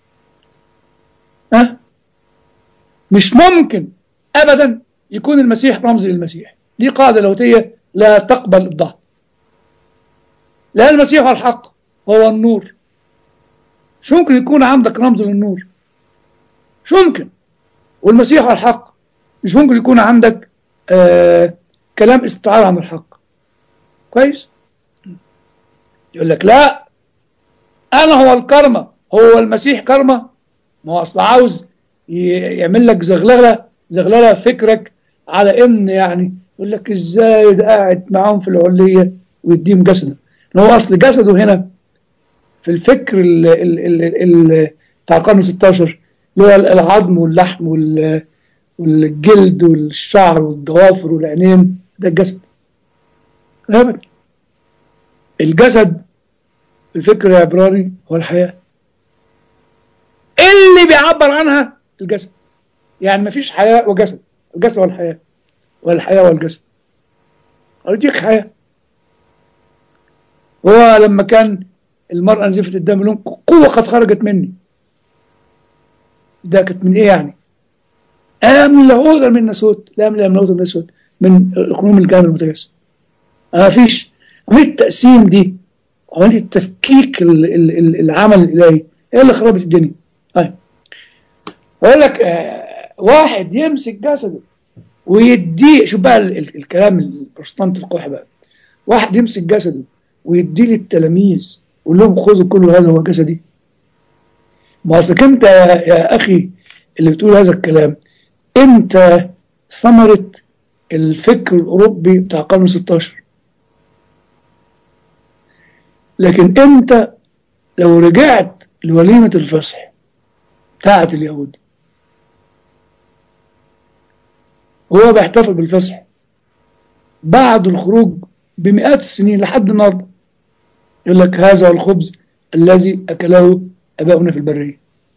ها مش ممكن ابدا يكون المسيح رمز للمسيح دي قاعده لاهوتيه لا تقبل الضغط لان المسيح هو الحق هو النور مش ممكن يكون عندك رمز للنور مش ممكن والمسيح هو الحق مش ممكن يكون عندك آه كلام استعارة عن الحق كويس يقول لك لا انا هو الكرمة هو المسيح كرمة ما هو اصل عاوز ي- يعمل لك زغلله زغلله فكرك على ان يعني يقول لك ازاي ده قاعد معاهم في العليه ويديهم جسده ان هو اصل جسده هنا في الفكر ال ال ال ال بتاع القرن 16 اللي هو العظم واللحم وال والجلد والشعر والضوافر والعينين ده الجسد ابدا الجسد في الفكر العبراني هو الحياه اللي بيعبر عنها الجسد يعني مفيش حياه وجسد الجسد هو الحياه والحياه والجسد أديك حياه هو لما كان المرأة نزفت الدم لهم قوة قد خرجت مني ده كانت من ايه يعني ام لاهوت من الناسوت لا ام لاهوت من الناسوت من اقنوم الجانب المتجسد ما فيش عمليه التقسيم دي عمليه التفكيك ال- ال- ال- العمل الالهي هي اللي خربت الدنيا طيب اقول لك آه، واحد يمسك جسده ويديه شوف بقى ال- ال- الكلام البروتستانت القح بقى واحد يمسك جسده ويديه للتلاميذ ويقول لهم خذوا كل هذا هو جسدي ما اصلك انت يا يا اخي اللي بتقول هذا الكلام انت ثمرة الفكر الاوروبي بتاع القرن 16 لكن انت لو رجعت لوليمة الفصح بتاعت اليهود وهو بيحتفل بالفصح بعد الخروج بمئات السنين لحد النهارده يقول لك هذا هو الخبز الذي اكله اباؤنا في البريه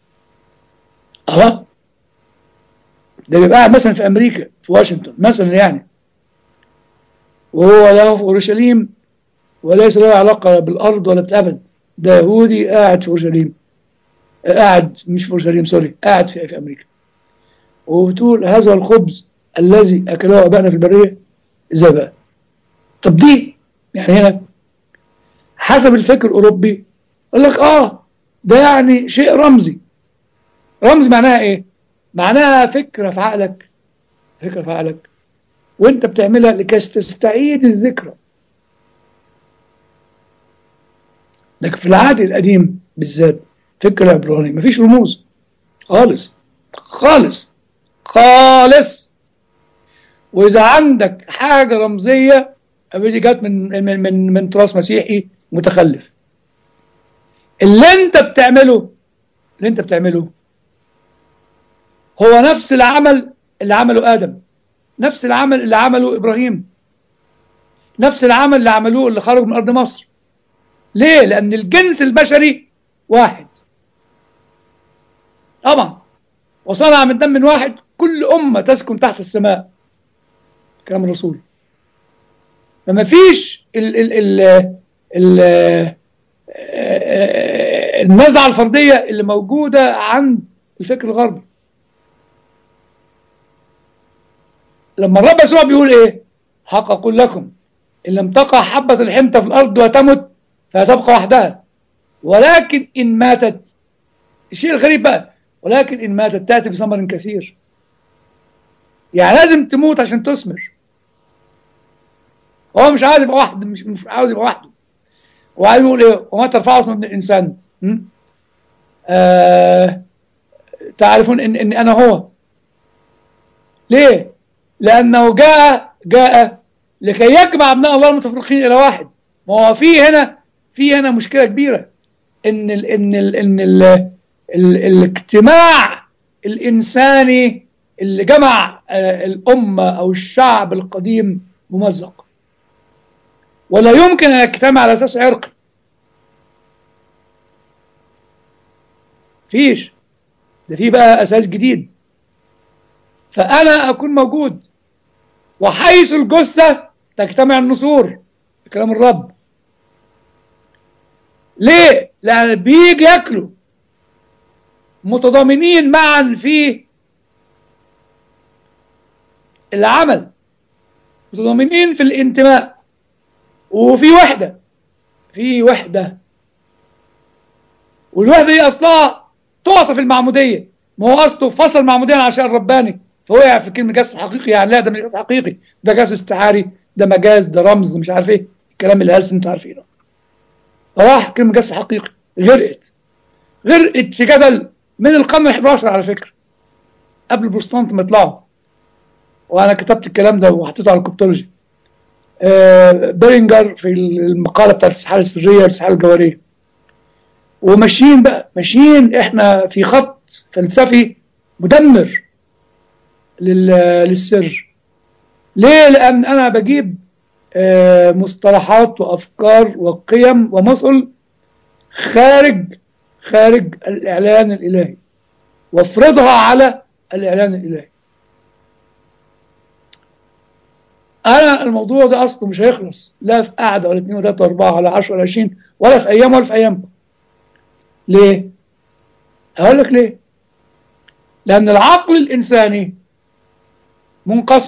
اه ده بيبقى قاعد مثلا في امريكا في واشنطن مثلا يعني وهو له في اورشليم وليس له علاقه بالارض ولا بالابد ده يهودي قاعد في اورشليم قاعد مش في اورشليم سوري قاعد في, في امريكا وبتقول هذا الخبز الذي اكله ابائنا في البريه ازاي بقى طب دي يعني هنا حسب الفكر الاوروبي يقول لك اه ده يعني شيء رمزي رمز معناها ايه معناها فكره في عقلك فكره في عقلك وانت بتعملها لكي تستعيد الذكرى لكن في العهد القديم بالذات فكر عبراني مفيش رموز خالص خالص خالص واذا عندك حاجه رمزيه دي جت من من من من تراث مسيحي متخلف اللي انت بتعمله اللي انت بتعمله هو نفس العمل اللي عمله ادم نفس العمل اللي عمله ابراهيم نفس العمل اللي عملوه اللي خرجوا من ارض مصر ليه لان الجنس البشري واحد طبعا وصنع من دم واحد كل امه تسكن تحت السماء كلام الرسول فما فيش ال ال ال ال النزعه الفرديه اللي موجوده عند الفكر الغربي لما الرب يسوع بيقول ايه حق اقول لكم ان لم تقع حبه الحنطه في الارض وتمت فهتبقى وحدها ولكن ان ماتت الشيء الغريب بقى ولكن ان ماتت تاتي بثمر كثير يعني لازم تموت عشان تثمر هو مش عايز يبقى واحد مش, مش عاوز يبقى وحده هو عايز يقول ايه وما ترفعه من الانسان م? آه تعرفون ان, إن انا هو ليه لانه جاء جاء لكي يجمع ابناء الله المتفرقين الى واحد ما هو في هنا في هنا مشكله كبيره ان ال ان ال ان ال ال الاجتماع الانساني اللي جمع آه الامه او الشعب القديم ممزق ولا يمكن ان يجتمع على اساس عرقي فيش ده في بقى اساس جديد فانا اكون موجود وحيث الجثه تجتمع النسور كلام الرب ليه لان بيجي ياكلوا متضامنين معا في العمل متضامنين في الانتماء وفي وحدة في وحدة والوحدة دي أصلها تعطى في المعمودية ما هو أصله فصل المعمودية عشان الرباني فوقع في كلمة جسد حقيقي يعني لا ده مش جسد حقيقي ده جسد استعاري ده مجاز ده رمز مش عارف ايه الكلام اللي هلس انتوا عارفينه فراح كلمة جسد حقيقي غرقت غرقت في جدل من القرن ال11 على فكرة قبل البروتستانت ما يطلعوا وانا كتبت الكلام ده وحطيته على الكوبتولوجي آه بيرنجر في المقالة بتاعت السحالة السرية والسحالة الجوهرية وماشيين بقى ماشيين احنا في خط فلسفي مدمر للسر ليه لان انا بجيب آه مصطلحات وافكار وقيم ومثل خارج خارج الاعلان الالهي وافرضها على الاعلان الالهي انا الموضوع ده اصله مش هيخلص لا في قعده ولا اثنين ولا ثلاثه واربعه ولا 10 ولا 20 ولا في ايام ولا في ايامكم ليه؟ هقول لك ليه؟ لأن العقل الإنساني منقسم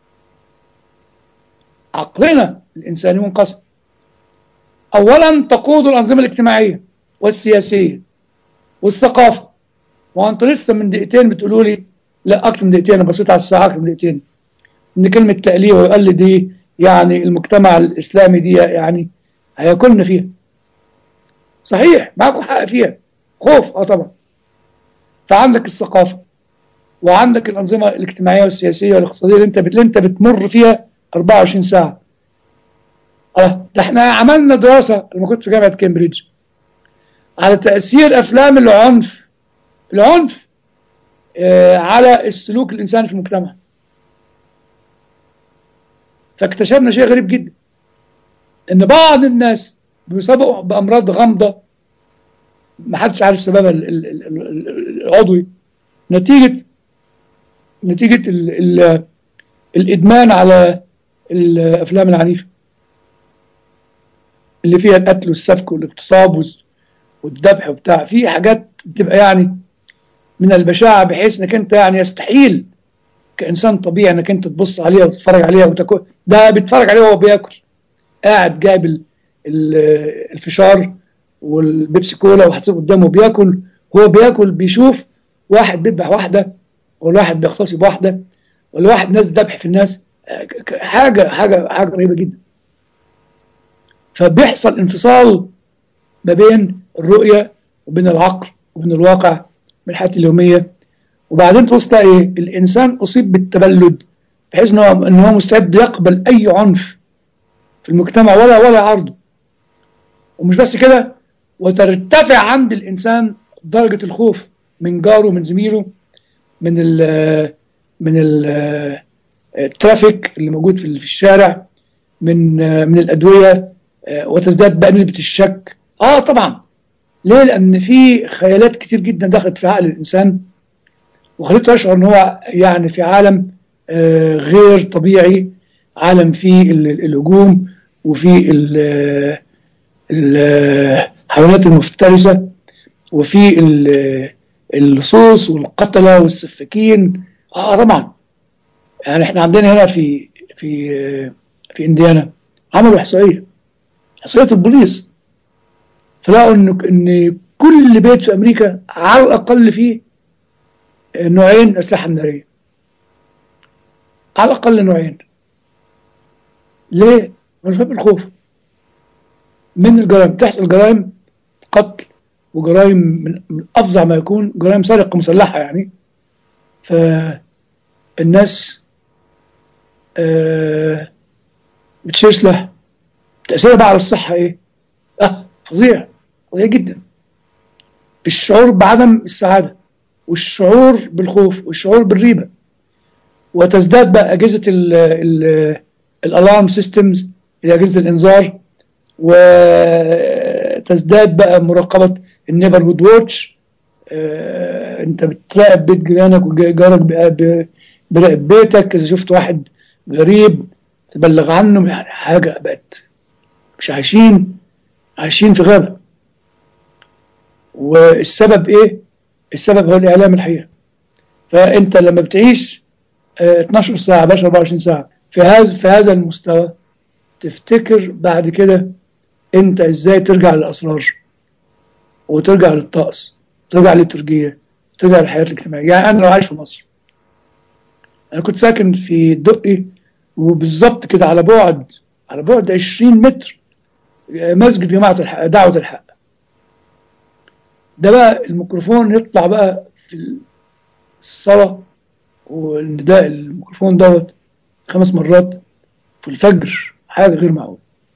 عقلنا الإنساني منقسم أولا تقود الأنظمة الاجتماعية والسياسية والثقافة وأنتوا لسه من دقيقتين بتقولوا لي لا أكتر من دقيقتين أنا بصيت على الساعة أكتر من دقيقتين إن كلمة تأليه ويقلد دي يعني المجتمع الإسلامي دي يعني هياكلنا فيها صحيح معاكم حق فيها خوف اه طبعا فعندك الثقافة وعندك الأنظمة الاجتماعية والسياسية والاقتصادية اللي انت بت... اللي انت بتمر فيها 24 ساعة اه ده احنا عملنا دراسة لما كنت في جامعة كامبريدج على تأثير أفلام العنف العنف آه على السلوك الإنساني في المجتمع فاكتشفنا شيء غريب جدا ان بعض الناس بيصابوا بامراض غامضه ما حدش عارف سببها ال- ال- ال- ال- العضوي نتيجه نتيجه ال ال الادمان على الافلام العنيفه اللي فيها القتل والسفك والاغتصاب والز- والذبح وبتاع في حاجات بتبقى يعني من البشاعه بحيث انك انت يعني يستحيل كانسان طبيعي انك انت تبص عليها وتتفرج عليها وتاكل ده بيتفرج عليها وهو بياكل قاعد جايب ال- ال- الفشار والبيبسي كولا وحاططه قدامه بياكل هو بياكل بيشوف واحد بيذبح واحده ولا واحد بيغتصب واحده ولا واحد ناس ذبح في الناس آه، ك- ك- حاجه حاجه حاجه غريبه جدا فبيحصل انفصال ما بين الرؤيه وبين العقل وبين الواقع من الحياه اليوميه وبعدين تبص تلاقي ايه الانسان اصيب بالتبلد بحيث ان هو ان هو مستعد يقبل اي عنف في المجتمع ولا ولا عرضه ومش بس كده وترتفع عند الانسان درجه الخوف من جاره من زميله من ال من ال الترافيك اللي موجود في في الشارع من من الادويه وتزداد بقى نسبه الشك اه طبعا ليه لان في خيالات كتير جدا دخلت في عقل الانسان وخليته يشعر ان هو يعني في عالم آه، غير طبيعي عالم فيه ال- ال- الهجوم وفي ال- الحيوانات المفترسة وفي ال- اللصوص والقتلة والسفاكين اه طبعا يعني احنا عندنا هنا في في في انديانا عملوا احصائيه احصائيه البوليس فلقوا ان ان كل بيت في امريكا على الاقل فيه نوعين اسلحه ناريه على الاقل نوعين ليه؟ من باب الخوف من الجرائم تحصل جرائم قتل وجرائم من من افظع ما يكون جرائم سرقه مسلحه يعني فالناس آه بتشير سلاح تاثيرها بقى على الصحه ايه؟ اه فظيع فظيع جدا الشعور بعدم السعاده والشعور بالخوف والشعور بالريبه وتزداد بقى اجهزه الالارم سيستمز اللي اجهزه الانذار وتزداد بقى مراقبه النيبرهود ووتش آه، انت بتراقب بيت جيرانك وجارك بقى ب- براقب بيتك اذا شفت واحد غريب تبلغ عنه يعني حاجه بقت مش عايشين عايشين في غابه والسبب ايه؟ السبب هو الاعلام الحقيقه فانت لما بتعيش آه، 12 ساعه باش 24 ساعه في هذا في هذا المستوى تفتكر بعد كده انت ازاي ترجع للاسرار وترجع للطقس ترجع للترجيه ترجع للحياه الاجتماعيه يعني انا لو عايش في مصر انا كنت ساكن في دقي وبالظبط كده على بعد على بعد 20 متر آه، مسجد جماعه الحق دعوه الحق ده بقى الميكروفون يطلع بقى في الصلاه والنداء الميكروفون دوت خمس مرات في الفجر حاجه غير معقوله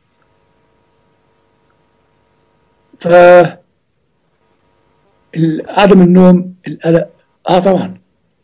ف ال- عدم النوم القلق اه طبعا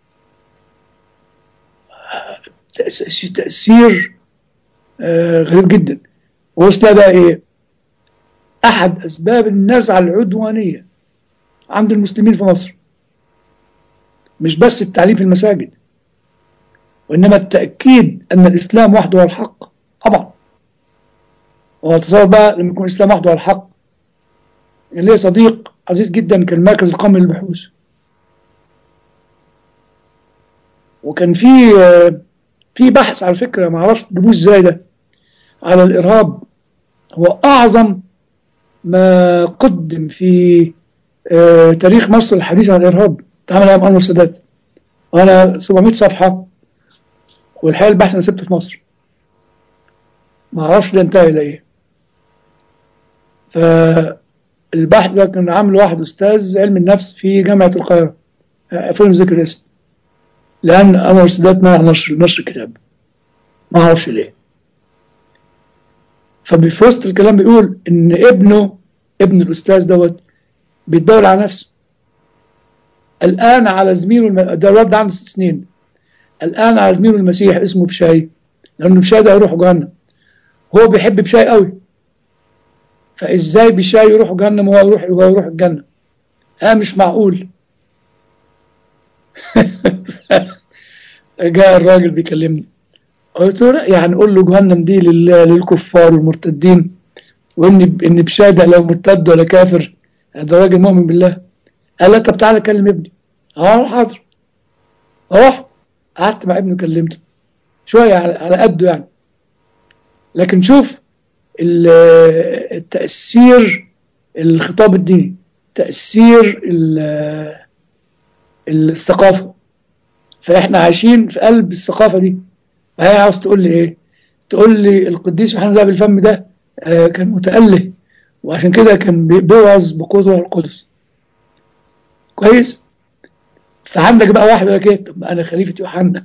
تأس- تأثير آه غريب جدا ووصل بقى ايه احد اسباب النزعة العدوانية عند المسلمين في مصر مش بس التعليم في المساجد وإنما التأكيد أن الإسلام وحده هو الحق طبعا وتصور بقى لما يكون الإسلام وحده هو الحق يعني ليه صديق عزيز جدا كان المركز القومي للبحوث وكان في في بحث على فكرة ما اعرفش تجيبوه ازاي ده على الإرهاب هو أعظم ما قدم في آه، تاريخ مصر الحديث عن الإرهاب اتعمل أيام أنور السادات وأنا 700 صفحة والحقيقة البحث أنا سبته في مصر ما أعرفش ده انتهى إلى إيه فالبحث ده كان عامله واحد أستاذ علم النفس في جامعة القاهرة فيلم ذكر الاسم لأن أنور السادات منع نشر نشر الكتاب ما أعرفش ليه ففي وسط الكلام بيقول ان ابنه ابن الاستاذ دوت بيتدور على نفسه الان على زميله الم... ده الواد ده عنده ست سنين الان على زميله المسيح اسمه بشاي لانه بشاي ده هيروح جهنم هو بيحب بشاي قوي فازاي بشاي يروح جهنم وهو يروح وهو يروح الجنه ها مش معقول جاء الراجل بيكلمني قلت له لا يعني قول له جهنم دي لل- للكفار والمرتدين وان ان بشادة لو مرتد ولا كافر ده راجل مؤمن بالله قال لا طب تعالى كلم ابني اه حاضر اروح قعدت مع ابني كلمته شويه على على قده يعني لكن شوف ال- التأثير الخطاب الديني تأثير ال- الثقافة فإحنا عايشين في قلب الثقافة دي فهي عاوز تقول لي إيه تقول لي القديس يوحنا ذهب الفم ده آه، كان متأله وعشان كده كان بي- بيوعظ بقوة روح القدس كويس فعندك بقى واحد يقول لك ايه طب ما انا خليفة يوحنا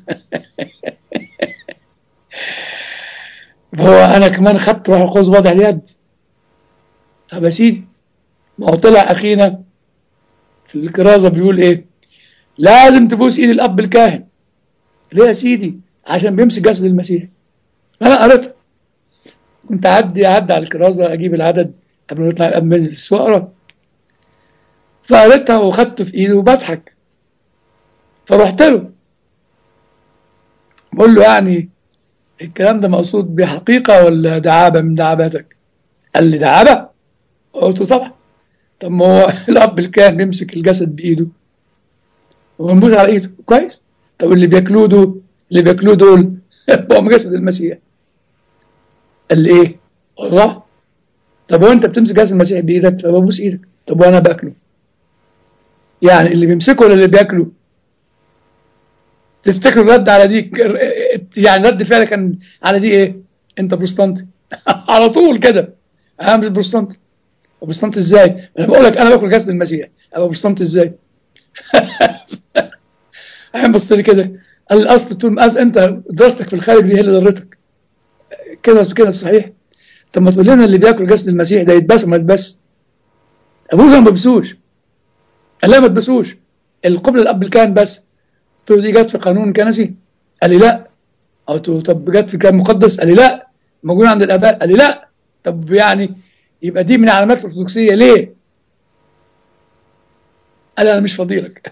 فهو انا كمان خدت روح القدس وضع اليد طب يا سيدي ما هو طلع اخينا في الكرازة بيقول ايه لازم تبوس ايد الاب الكاهن ليه يا سيدي عشان بيمسك جسد المسيح انا قريتها كنت اعدي اعدي على الكرازة اجيب العدد قبل ما نطلع قبل ما انزل السوق فقريتها وخدته في ايده وبضحك فرحت له بقول له يعني الكلام ده مقصود بحقيقة ولا دعابة من دعاباتك قال لي دعابة قلت له طبعا طب ما هو الأب اللي كان بيمسك الجسد بإيده ومنبوذ على إيده كويس طب اللي بياكلوه دول اللي بياكلوه دول هم جسد المسيح قال لي إيه؟ الله طب وأنت بتمسك جسد المسيح بإيدك فببوس إيدك طب وأنا باكله يعني اللي بيمسكه ولا اللي بياكله تفتكر الرد على دي يعني رد فعلك كان على دي ايه انت بروستانتي على طول كده انا مش بروستانتي بروستانتي ازاي انا بقول لك انا باكل جسد المسيح ابقى بروستانتي ازاي قام بص لي كده قال لي اصل طول ما انت دراستك في الخارج دي هي اللي ضرتك كده كده صحيح طب ما تقول لنا اللي بياكل جسد المسيح ده يتبس وما يتبس ابوه ما بيبسوش قال لا ما تبسوش القبله الاب الكاهن بس قلت له دي جت في قانون كنسي قال لي لا قلت له طب جت في كتاب مقدس قال لي لا موجوده عند الاباء قال لي لا طب يعني يبقى دي من علامات الارثوذكسيه ليه قال انا مش فضيلك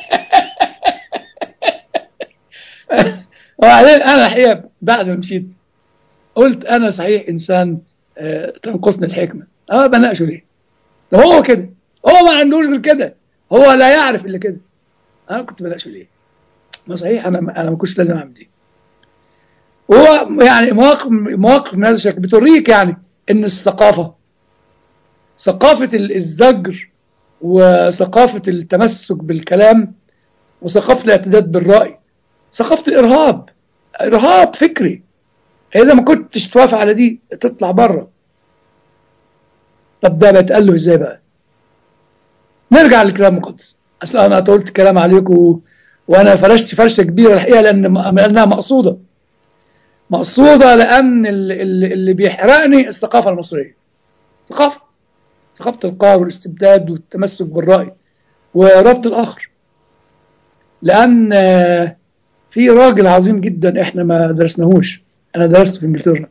وبعدين انا الحقيقه بعد ما مشيت قلت انا صحيح انسان آه تنقصني الحكمه اه بناقشه ليه ده هو كده هو ما عندوش غير كده هو لا يعرف الا كده انا كنت بناقشه ليه ما صحيح انا انا ما كنتش لازم اعمل دي هو يعني مواقف مواقف من هذا الشكل بتوريك يعني ان الثقافه ثقافه الزجر وثقافه التمسك بالكلام وثقافه الاعتداد بالراي ثقافه الارهاب ارهاب فكري اذا ما كنتش توافق على دي تطلع بره طب ده بيتقال له ازاي بقى نرجع للكلام المقدس اصل انا طولت كلام عليكم وانا فرشت فرشه كبيره الحقيقه لان لانها مقصوده مقصوده لان اللي, اللي بيحرقني الثقافه المصريه ثقافه ثقافه القهر والاستبداد والتمسك بالراي وربط الاخر لان في راجل عظيم جدا احنا ما درسناهوش انا درسته في انجلترا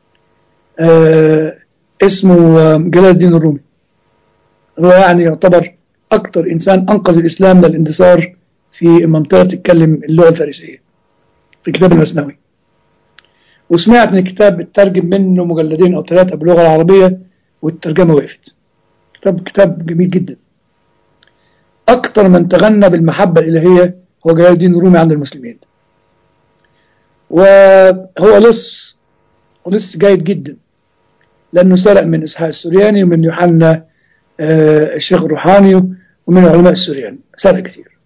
اسمه جلال الدين الرومي هو يعني يعتبر اكثر انسان انقذ الاسلام من الاندثار في منطقة تتكلم اللغة الفارسية في الكتاب المسنوي وسمعت ان الكتاب اترجم منه مجلدين او ثلاثة باللغة العربية والترجمة وقفت كتاب كتاب جميل جدا اكثر من تغنى بالمحبة الالهية هو جلال الدين الرومي عند المسلمين وهو لص ولص جيد جدا لأنه سرق من إسحاق السورياني ومن يوحنا آه، الشيخ الروحاني ومن علماء السوريان سرق كتير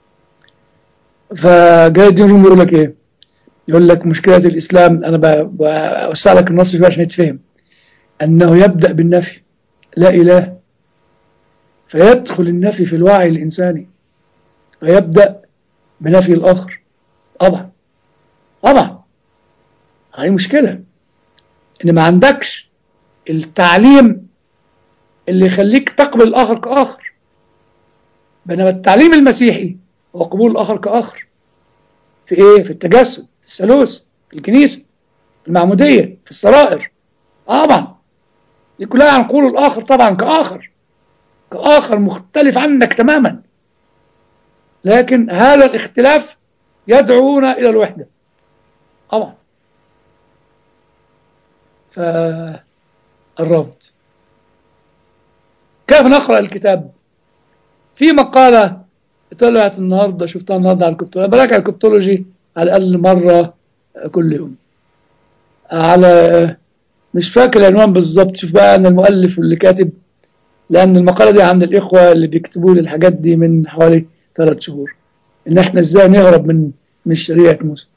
فجاي الدين الرومي يقول لك ايه يقول لك مشكلة الإسلام أنا ب- بوسع لك النص شوية عشان يتفهم أنه يبدأ بالنفي لا إله فيدخل النفي في الوعي الإنساني ويبدأ بنفي الآخر طبعا طبعا هي مشكلة إن ما عندكش التعليم اللي يخليك تقبل الآخر كآخر بينما التعليم المسيحي هو قبول الآخر كآخر في إيه؟ في التجسد في الثالوث في الكنيسة في المعمودية في السرائر طبعا دي كلها عن قبول الآخر طبعا كآخر كآخر مختلف عنك تماما لكن هذا الاختلاف يدعونا إلى الوحدة طبعا فالرفض كيف نقرأ الكتاب في مقالة طلعت النهاردة شفتها النهاردة على الكبتولوجي براجع الكبتولوجي على الأقل مرة كل يوم على مش فاكر العنوان بالظبط شوف بقى أنا المؤلف واللي كاتب لأن المقالة دي عند الإخوة اللي بيكتبوا لي الحاجات دي من حوالي ثلاث شهور إن إحنا إزاي نهرب من من شريعة موسى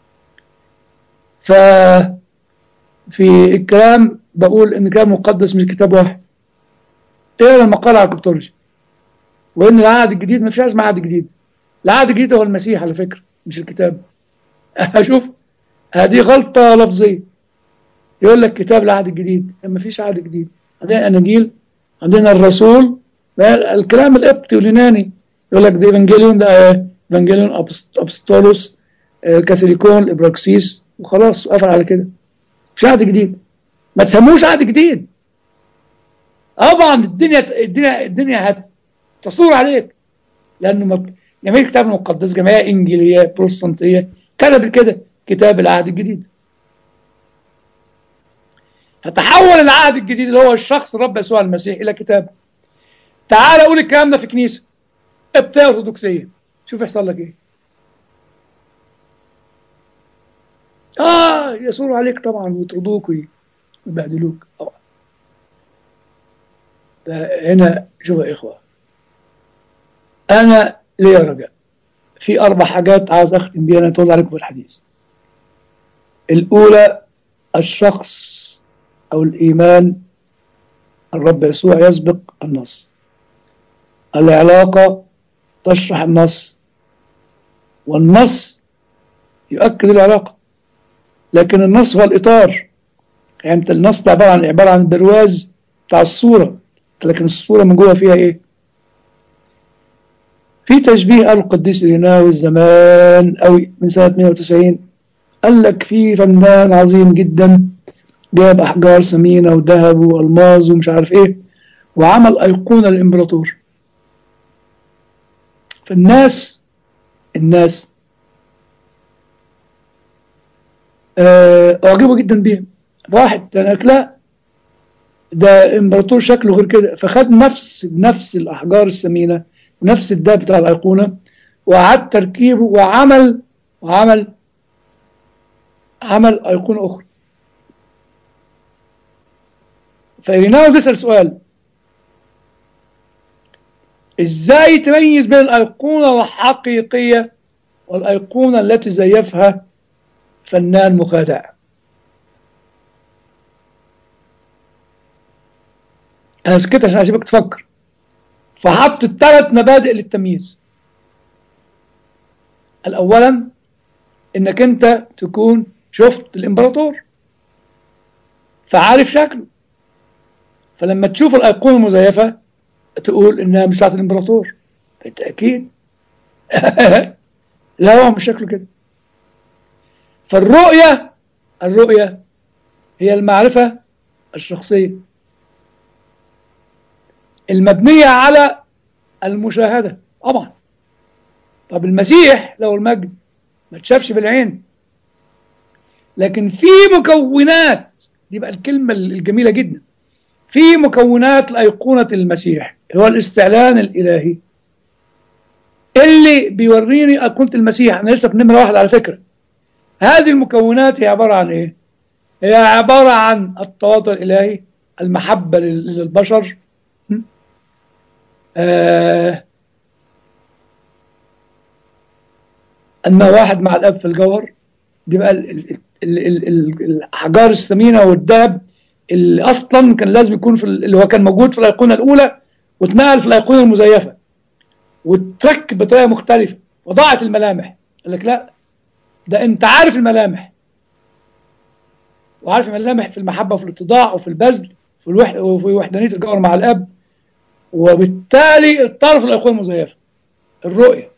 ف في الكلام بقول إن كلام مقدس مش كتاب واحد اقرا المقالة على الكبتولوجي وإن العهد الجديد ما فيش اسمه عهد جديد العهد الجديد هو المسيح على فكرة مش الكتاب أشوف هذه غلطة لفظية يقول لك كتاب العهد الجديد ما فيش عهد جديد عندنا أناجيل عندنا الرسول الكلام القبطي واليوناني يقول لك ده ايفانجيليون ده ايفانجيليون ابستولوس كاثوليكون ابراكسيس وخلاص وقفل على كده مش عهد جديد ما تسموش عهد جديد طبعا الدنيا الدنيا الدنيا هتصور عليك لانه مك... جميع الكتاب المقدس جماعه انجيليه بروتستانتيه كتبت كده كتاب العهد الجديد فتحول العهد الجديد اللي هو الشخص الرب يسوع المسيح الى كتاب تعال اقول الكلام ده في كنيسه ابتداء ارثوذكسيه شوف يحصل لك ايه اه يسور عليك طبعا ويطردوك ويبهدلوك طبعا هنا شوف يا اخوه انا ليا رجاء في اربع حاجات عاوز اختم بيها انا اتوضع عليكم في الحديث الاولى الشخص او الايمان الرب يسوع يسبق النص العلاقة تشرح النص والنص يؤكد العلاقة لكن النص هو الإطار يعني انت النص ده عبارة عن عبارة عن البرواز بتاع الصورة لكن الصورة من جوه فيها ايه في تشبيه قال القديس إيريناوي زمان قوي من سنة 190 قال لك في فنان عظيم جدا جاب أحجار ثمينة وذهب وألماظ ومش عارف ايه وعمل أيقونة للإمبراطور فالناس الناس أعجبوا جدا بيها واحد قال لا ده امبراطور شكله غير كده فخد نفس نفس الأحجار الثمينة ونفس الداب بتاع الأيقونة وأعاد تركيبه وعمل وعمل عمل أيقونة أخرى فإيريناو بيسأل سؤال ازاي تميز بين الايقونة الحقيقية والايقونة التي زيفها فنان مخادع انا سكت عشان اسيبك تفكر فحط الثلاث مبادئ للتمييز الاولا انك انت تكون شفت الامبراطور فعارف شكله فلما تشوف الايقونة المزيفة تقول انها مش بتاعت الامبراطور بالتاكيد لا هو مش شكله كده فالرؤيه الرؤيه هي المعرفه الشخصيه المبنيه على المشاهده طبعا طب المسيح له المجد ما تشافش بالعين لكن في مكونات دي بقى الكلمه الجميله جدا في مكونات لأيقونة المسيح هو الاستعلان الإلهي اللي بيوريني أيقونة المسيح أنا لسه في نمرة واحد على فكرة هذه المكونات هي عبارة عن إيه؟ هي عبارة عن التواضع الإلهي المحبة لل- للبشر م? آه أن واحد مع الأب في الجوهر دي بقى ال- ال- ال- ال- ال- الأحجار الثمينة والذهب اللي أصلا كان لازم يكون في ال- اللي هو كان موجود في الأيقونة الأولى واتنقل في الأيقونة المزيفة واتركب بطريقة مختلفة وضاعت الملامح قال لك لا ده أنت عارف الملامح وعارف الملامح في المحبة وفي الاتضاع وفي البذل وفي, الوح... وفي وحدانية الجوهر مع الأب وبالتالي الطرف الأيقونة المزيفة الرؤية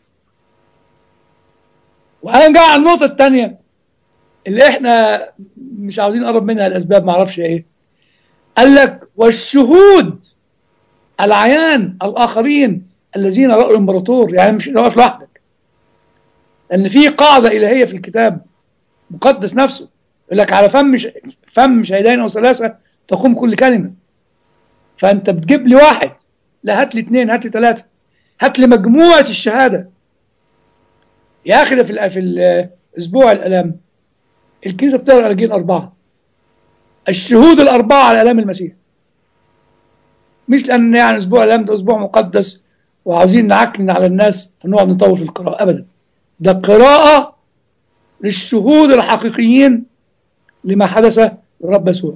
وأنا جاي على النقطة الثانية اللي احنا مش عاوزين نقرب منها الأسباب معرفش ايه قال لك والشهود العيان الآخرين الذين رأوا الإمبراطور يعني مش واقف لوحدك لأن في قاعدة إلهية في الكتاب مقدس نفسه يقول لك على فم ش... فم شهدين أو ثلاثة تقوم كل كلمة فأنت بتجيب لي واحد لا هات لي اثنين هات لي ثلاثة هات لي مجموعة الشهادة يا أخي ده في ال- في الأسبوع الألام الكنيسة بتقرأ أناجيل أربعة الشهود الأربعة على آلام المسيح مش لأن يعني أسبوع الألام ده أسبوع مقدس وعاوزين نعكن على الناس ونقعد نطول في القراءة أبدا ده قراءة للشهود الحقيقيين لما حدث للرب يسوع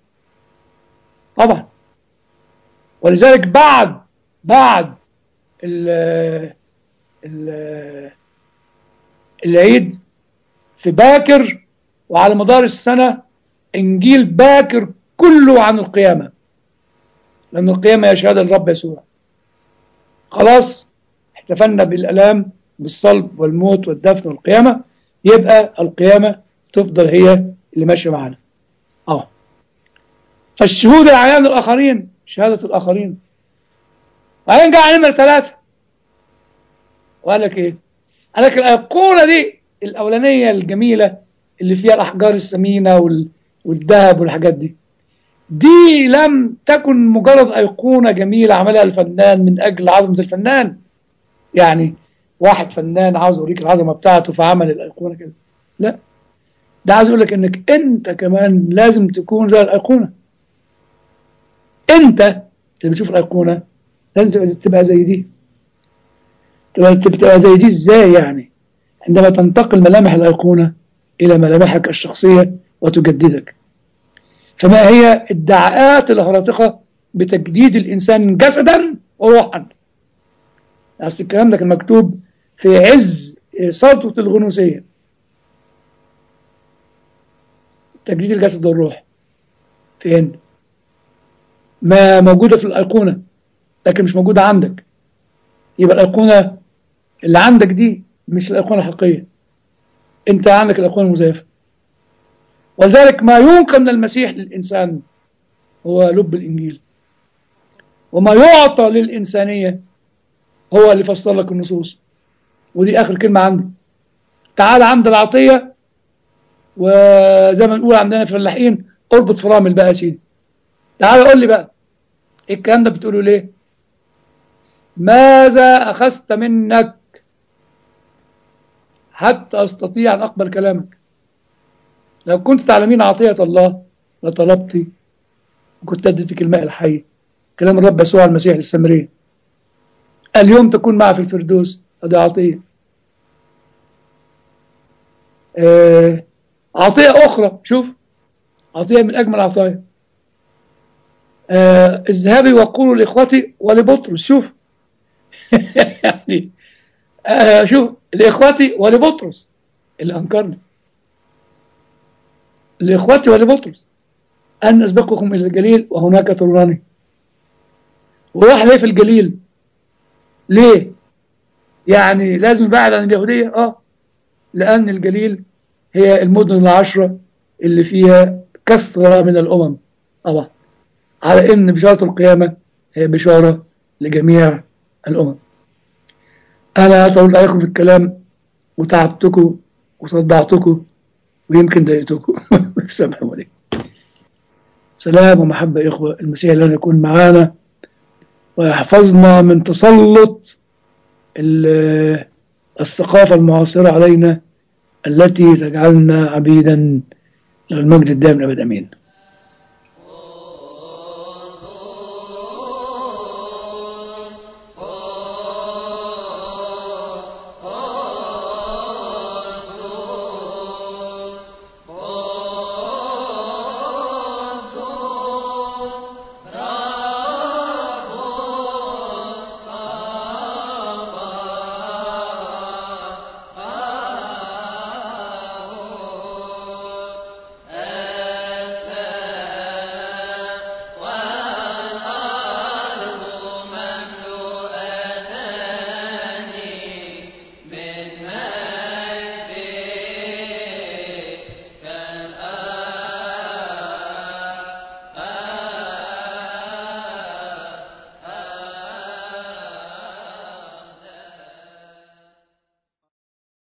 طبعا ولذلك بعد بعد ال ال العيد في باكر وعلى مدار السنة إنجيل باكر كله عن القيامة لأن القيامة هي شهادة للرب يسوع خلاص احتفلنا بالألام بالصلب والموت والدفن والقيامة يبقى القيامة تفضل هي اللي ماشية معانا اه فالشهود العيان الآخرين شهادة الآخرين وبعدين جاء على نمرة ثلاثة وقال لك إيه؟ قال لك الأيقونة دي الأولانية الجميلة اللي فيها الأحجار الثمينة وال... والذهب والحاجات دي دي لم تكن مجرد أيقونة جميلة عملها الفنان من أجل عظمة الفنان يعني واحد فنان عاوز أوريك العظمة بتاعته فعمل الأيقونة كده لا ده عايز أقول لك إنك أنت كمان لازم تكون زي الأيقونة أنت اللي بتشوف الأيقونة لازم تبقى تبقى زي دي تبقى تبقى زي دي إزاي يعني عندما تنتقل ملامح الأيقونة إلى ملامحك الشخصية وتجددك فما هي ادعاءات الهراطقة بتجديد الإنسان جسدا وروحا نفس الكلام ده كان مكتوب في عز سلطة الغنوصية تجديد الجسد والروح فين ما موجودة في الأيقونة لكن مش موجودة عندك يبقى الأيقونة اللي عندك دي مش الأيقونة الحقيقية أنت عندك الأيقونة المزيفة ولذلك ما ينقل من المسيح للإنسان هو لب الإنجيل وما يعطى للإنسانية هو اللي فسر لك النصوص ودي آخر كلمة عندي تعال عند العطية وزي ما نقول عندنا في الفلاحين اربط فرامل بقى يا سيدي تعال قول لي بقى ايه الكلام ده بتقوله ليه ماذا أخذت منك حتى أستطيع أن أقبل كلامك لو كنت تعلمين عطية الله لطلبتي وكنت اديتك الماء الحي كلام الرب يسوع المسيح للسامرية اليوم تكون معي في الفردوس هذه عطية آه عطية أخرى شوف عطية من أجمل عطايا آه اذهبي وقولوا لإخوتي ولبطرس شوف يعني آه شوف لإخوتي ولبطرس اللي أنكرني لإخوتي ولبطرس أن أسبقكم إلى الجليل وهناك تراني وراح ليه في الجليل ليه يعني لازم يبعد عن اليهودية اه لأن الجليل هي المدن العشرة اللي فيها كثرة من الأمم طبعا على إن بشارة القيامة هي بشارة لجميع الأمم أنا طولت عليكم في الكلام وتعبتكم وصدعتكم ويمكن ضايقتكم سامحوا لي سلام ومحبة إخوة المسيح لن يكون معانا ويحفظنا من تسلط الثقافة المعاصرة علينا التي تجعلنا عبيدا للمجد الدائم الأبد أمين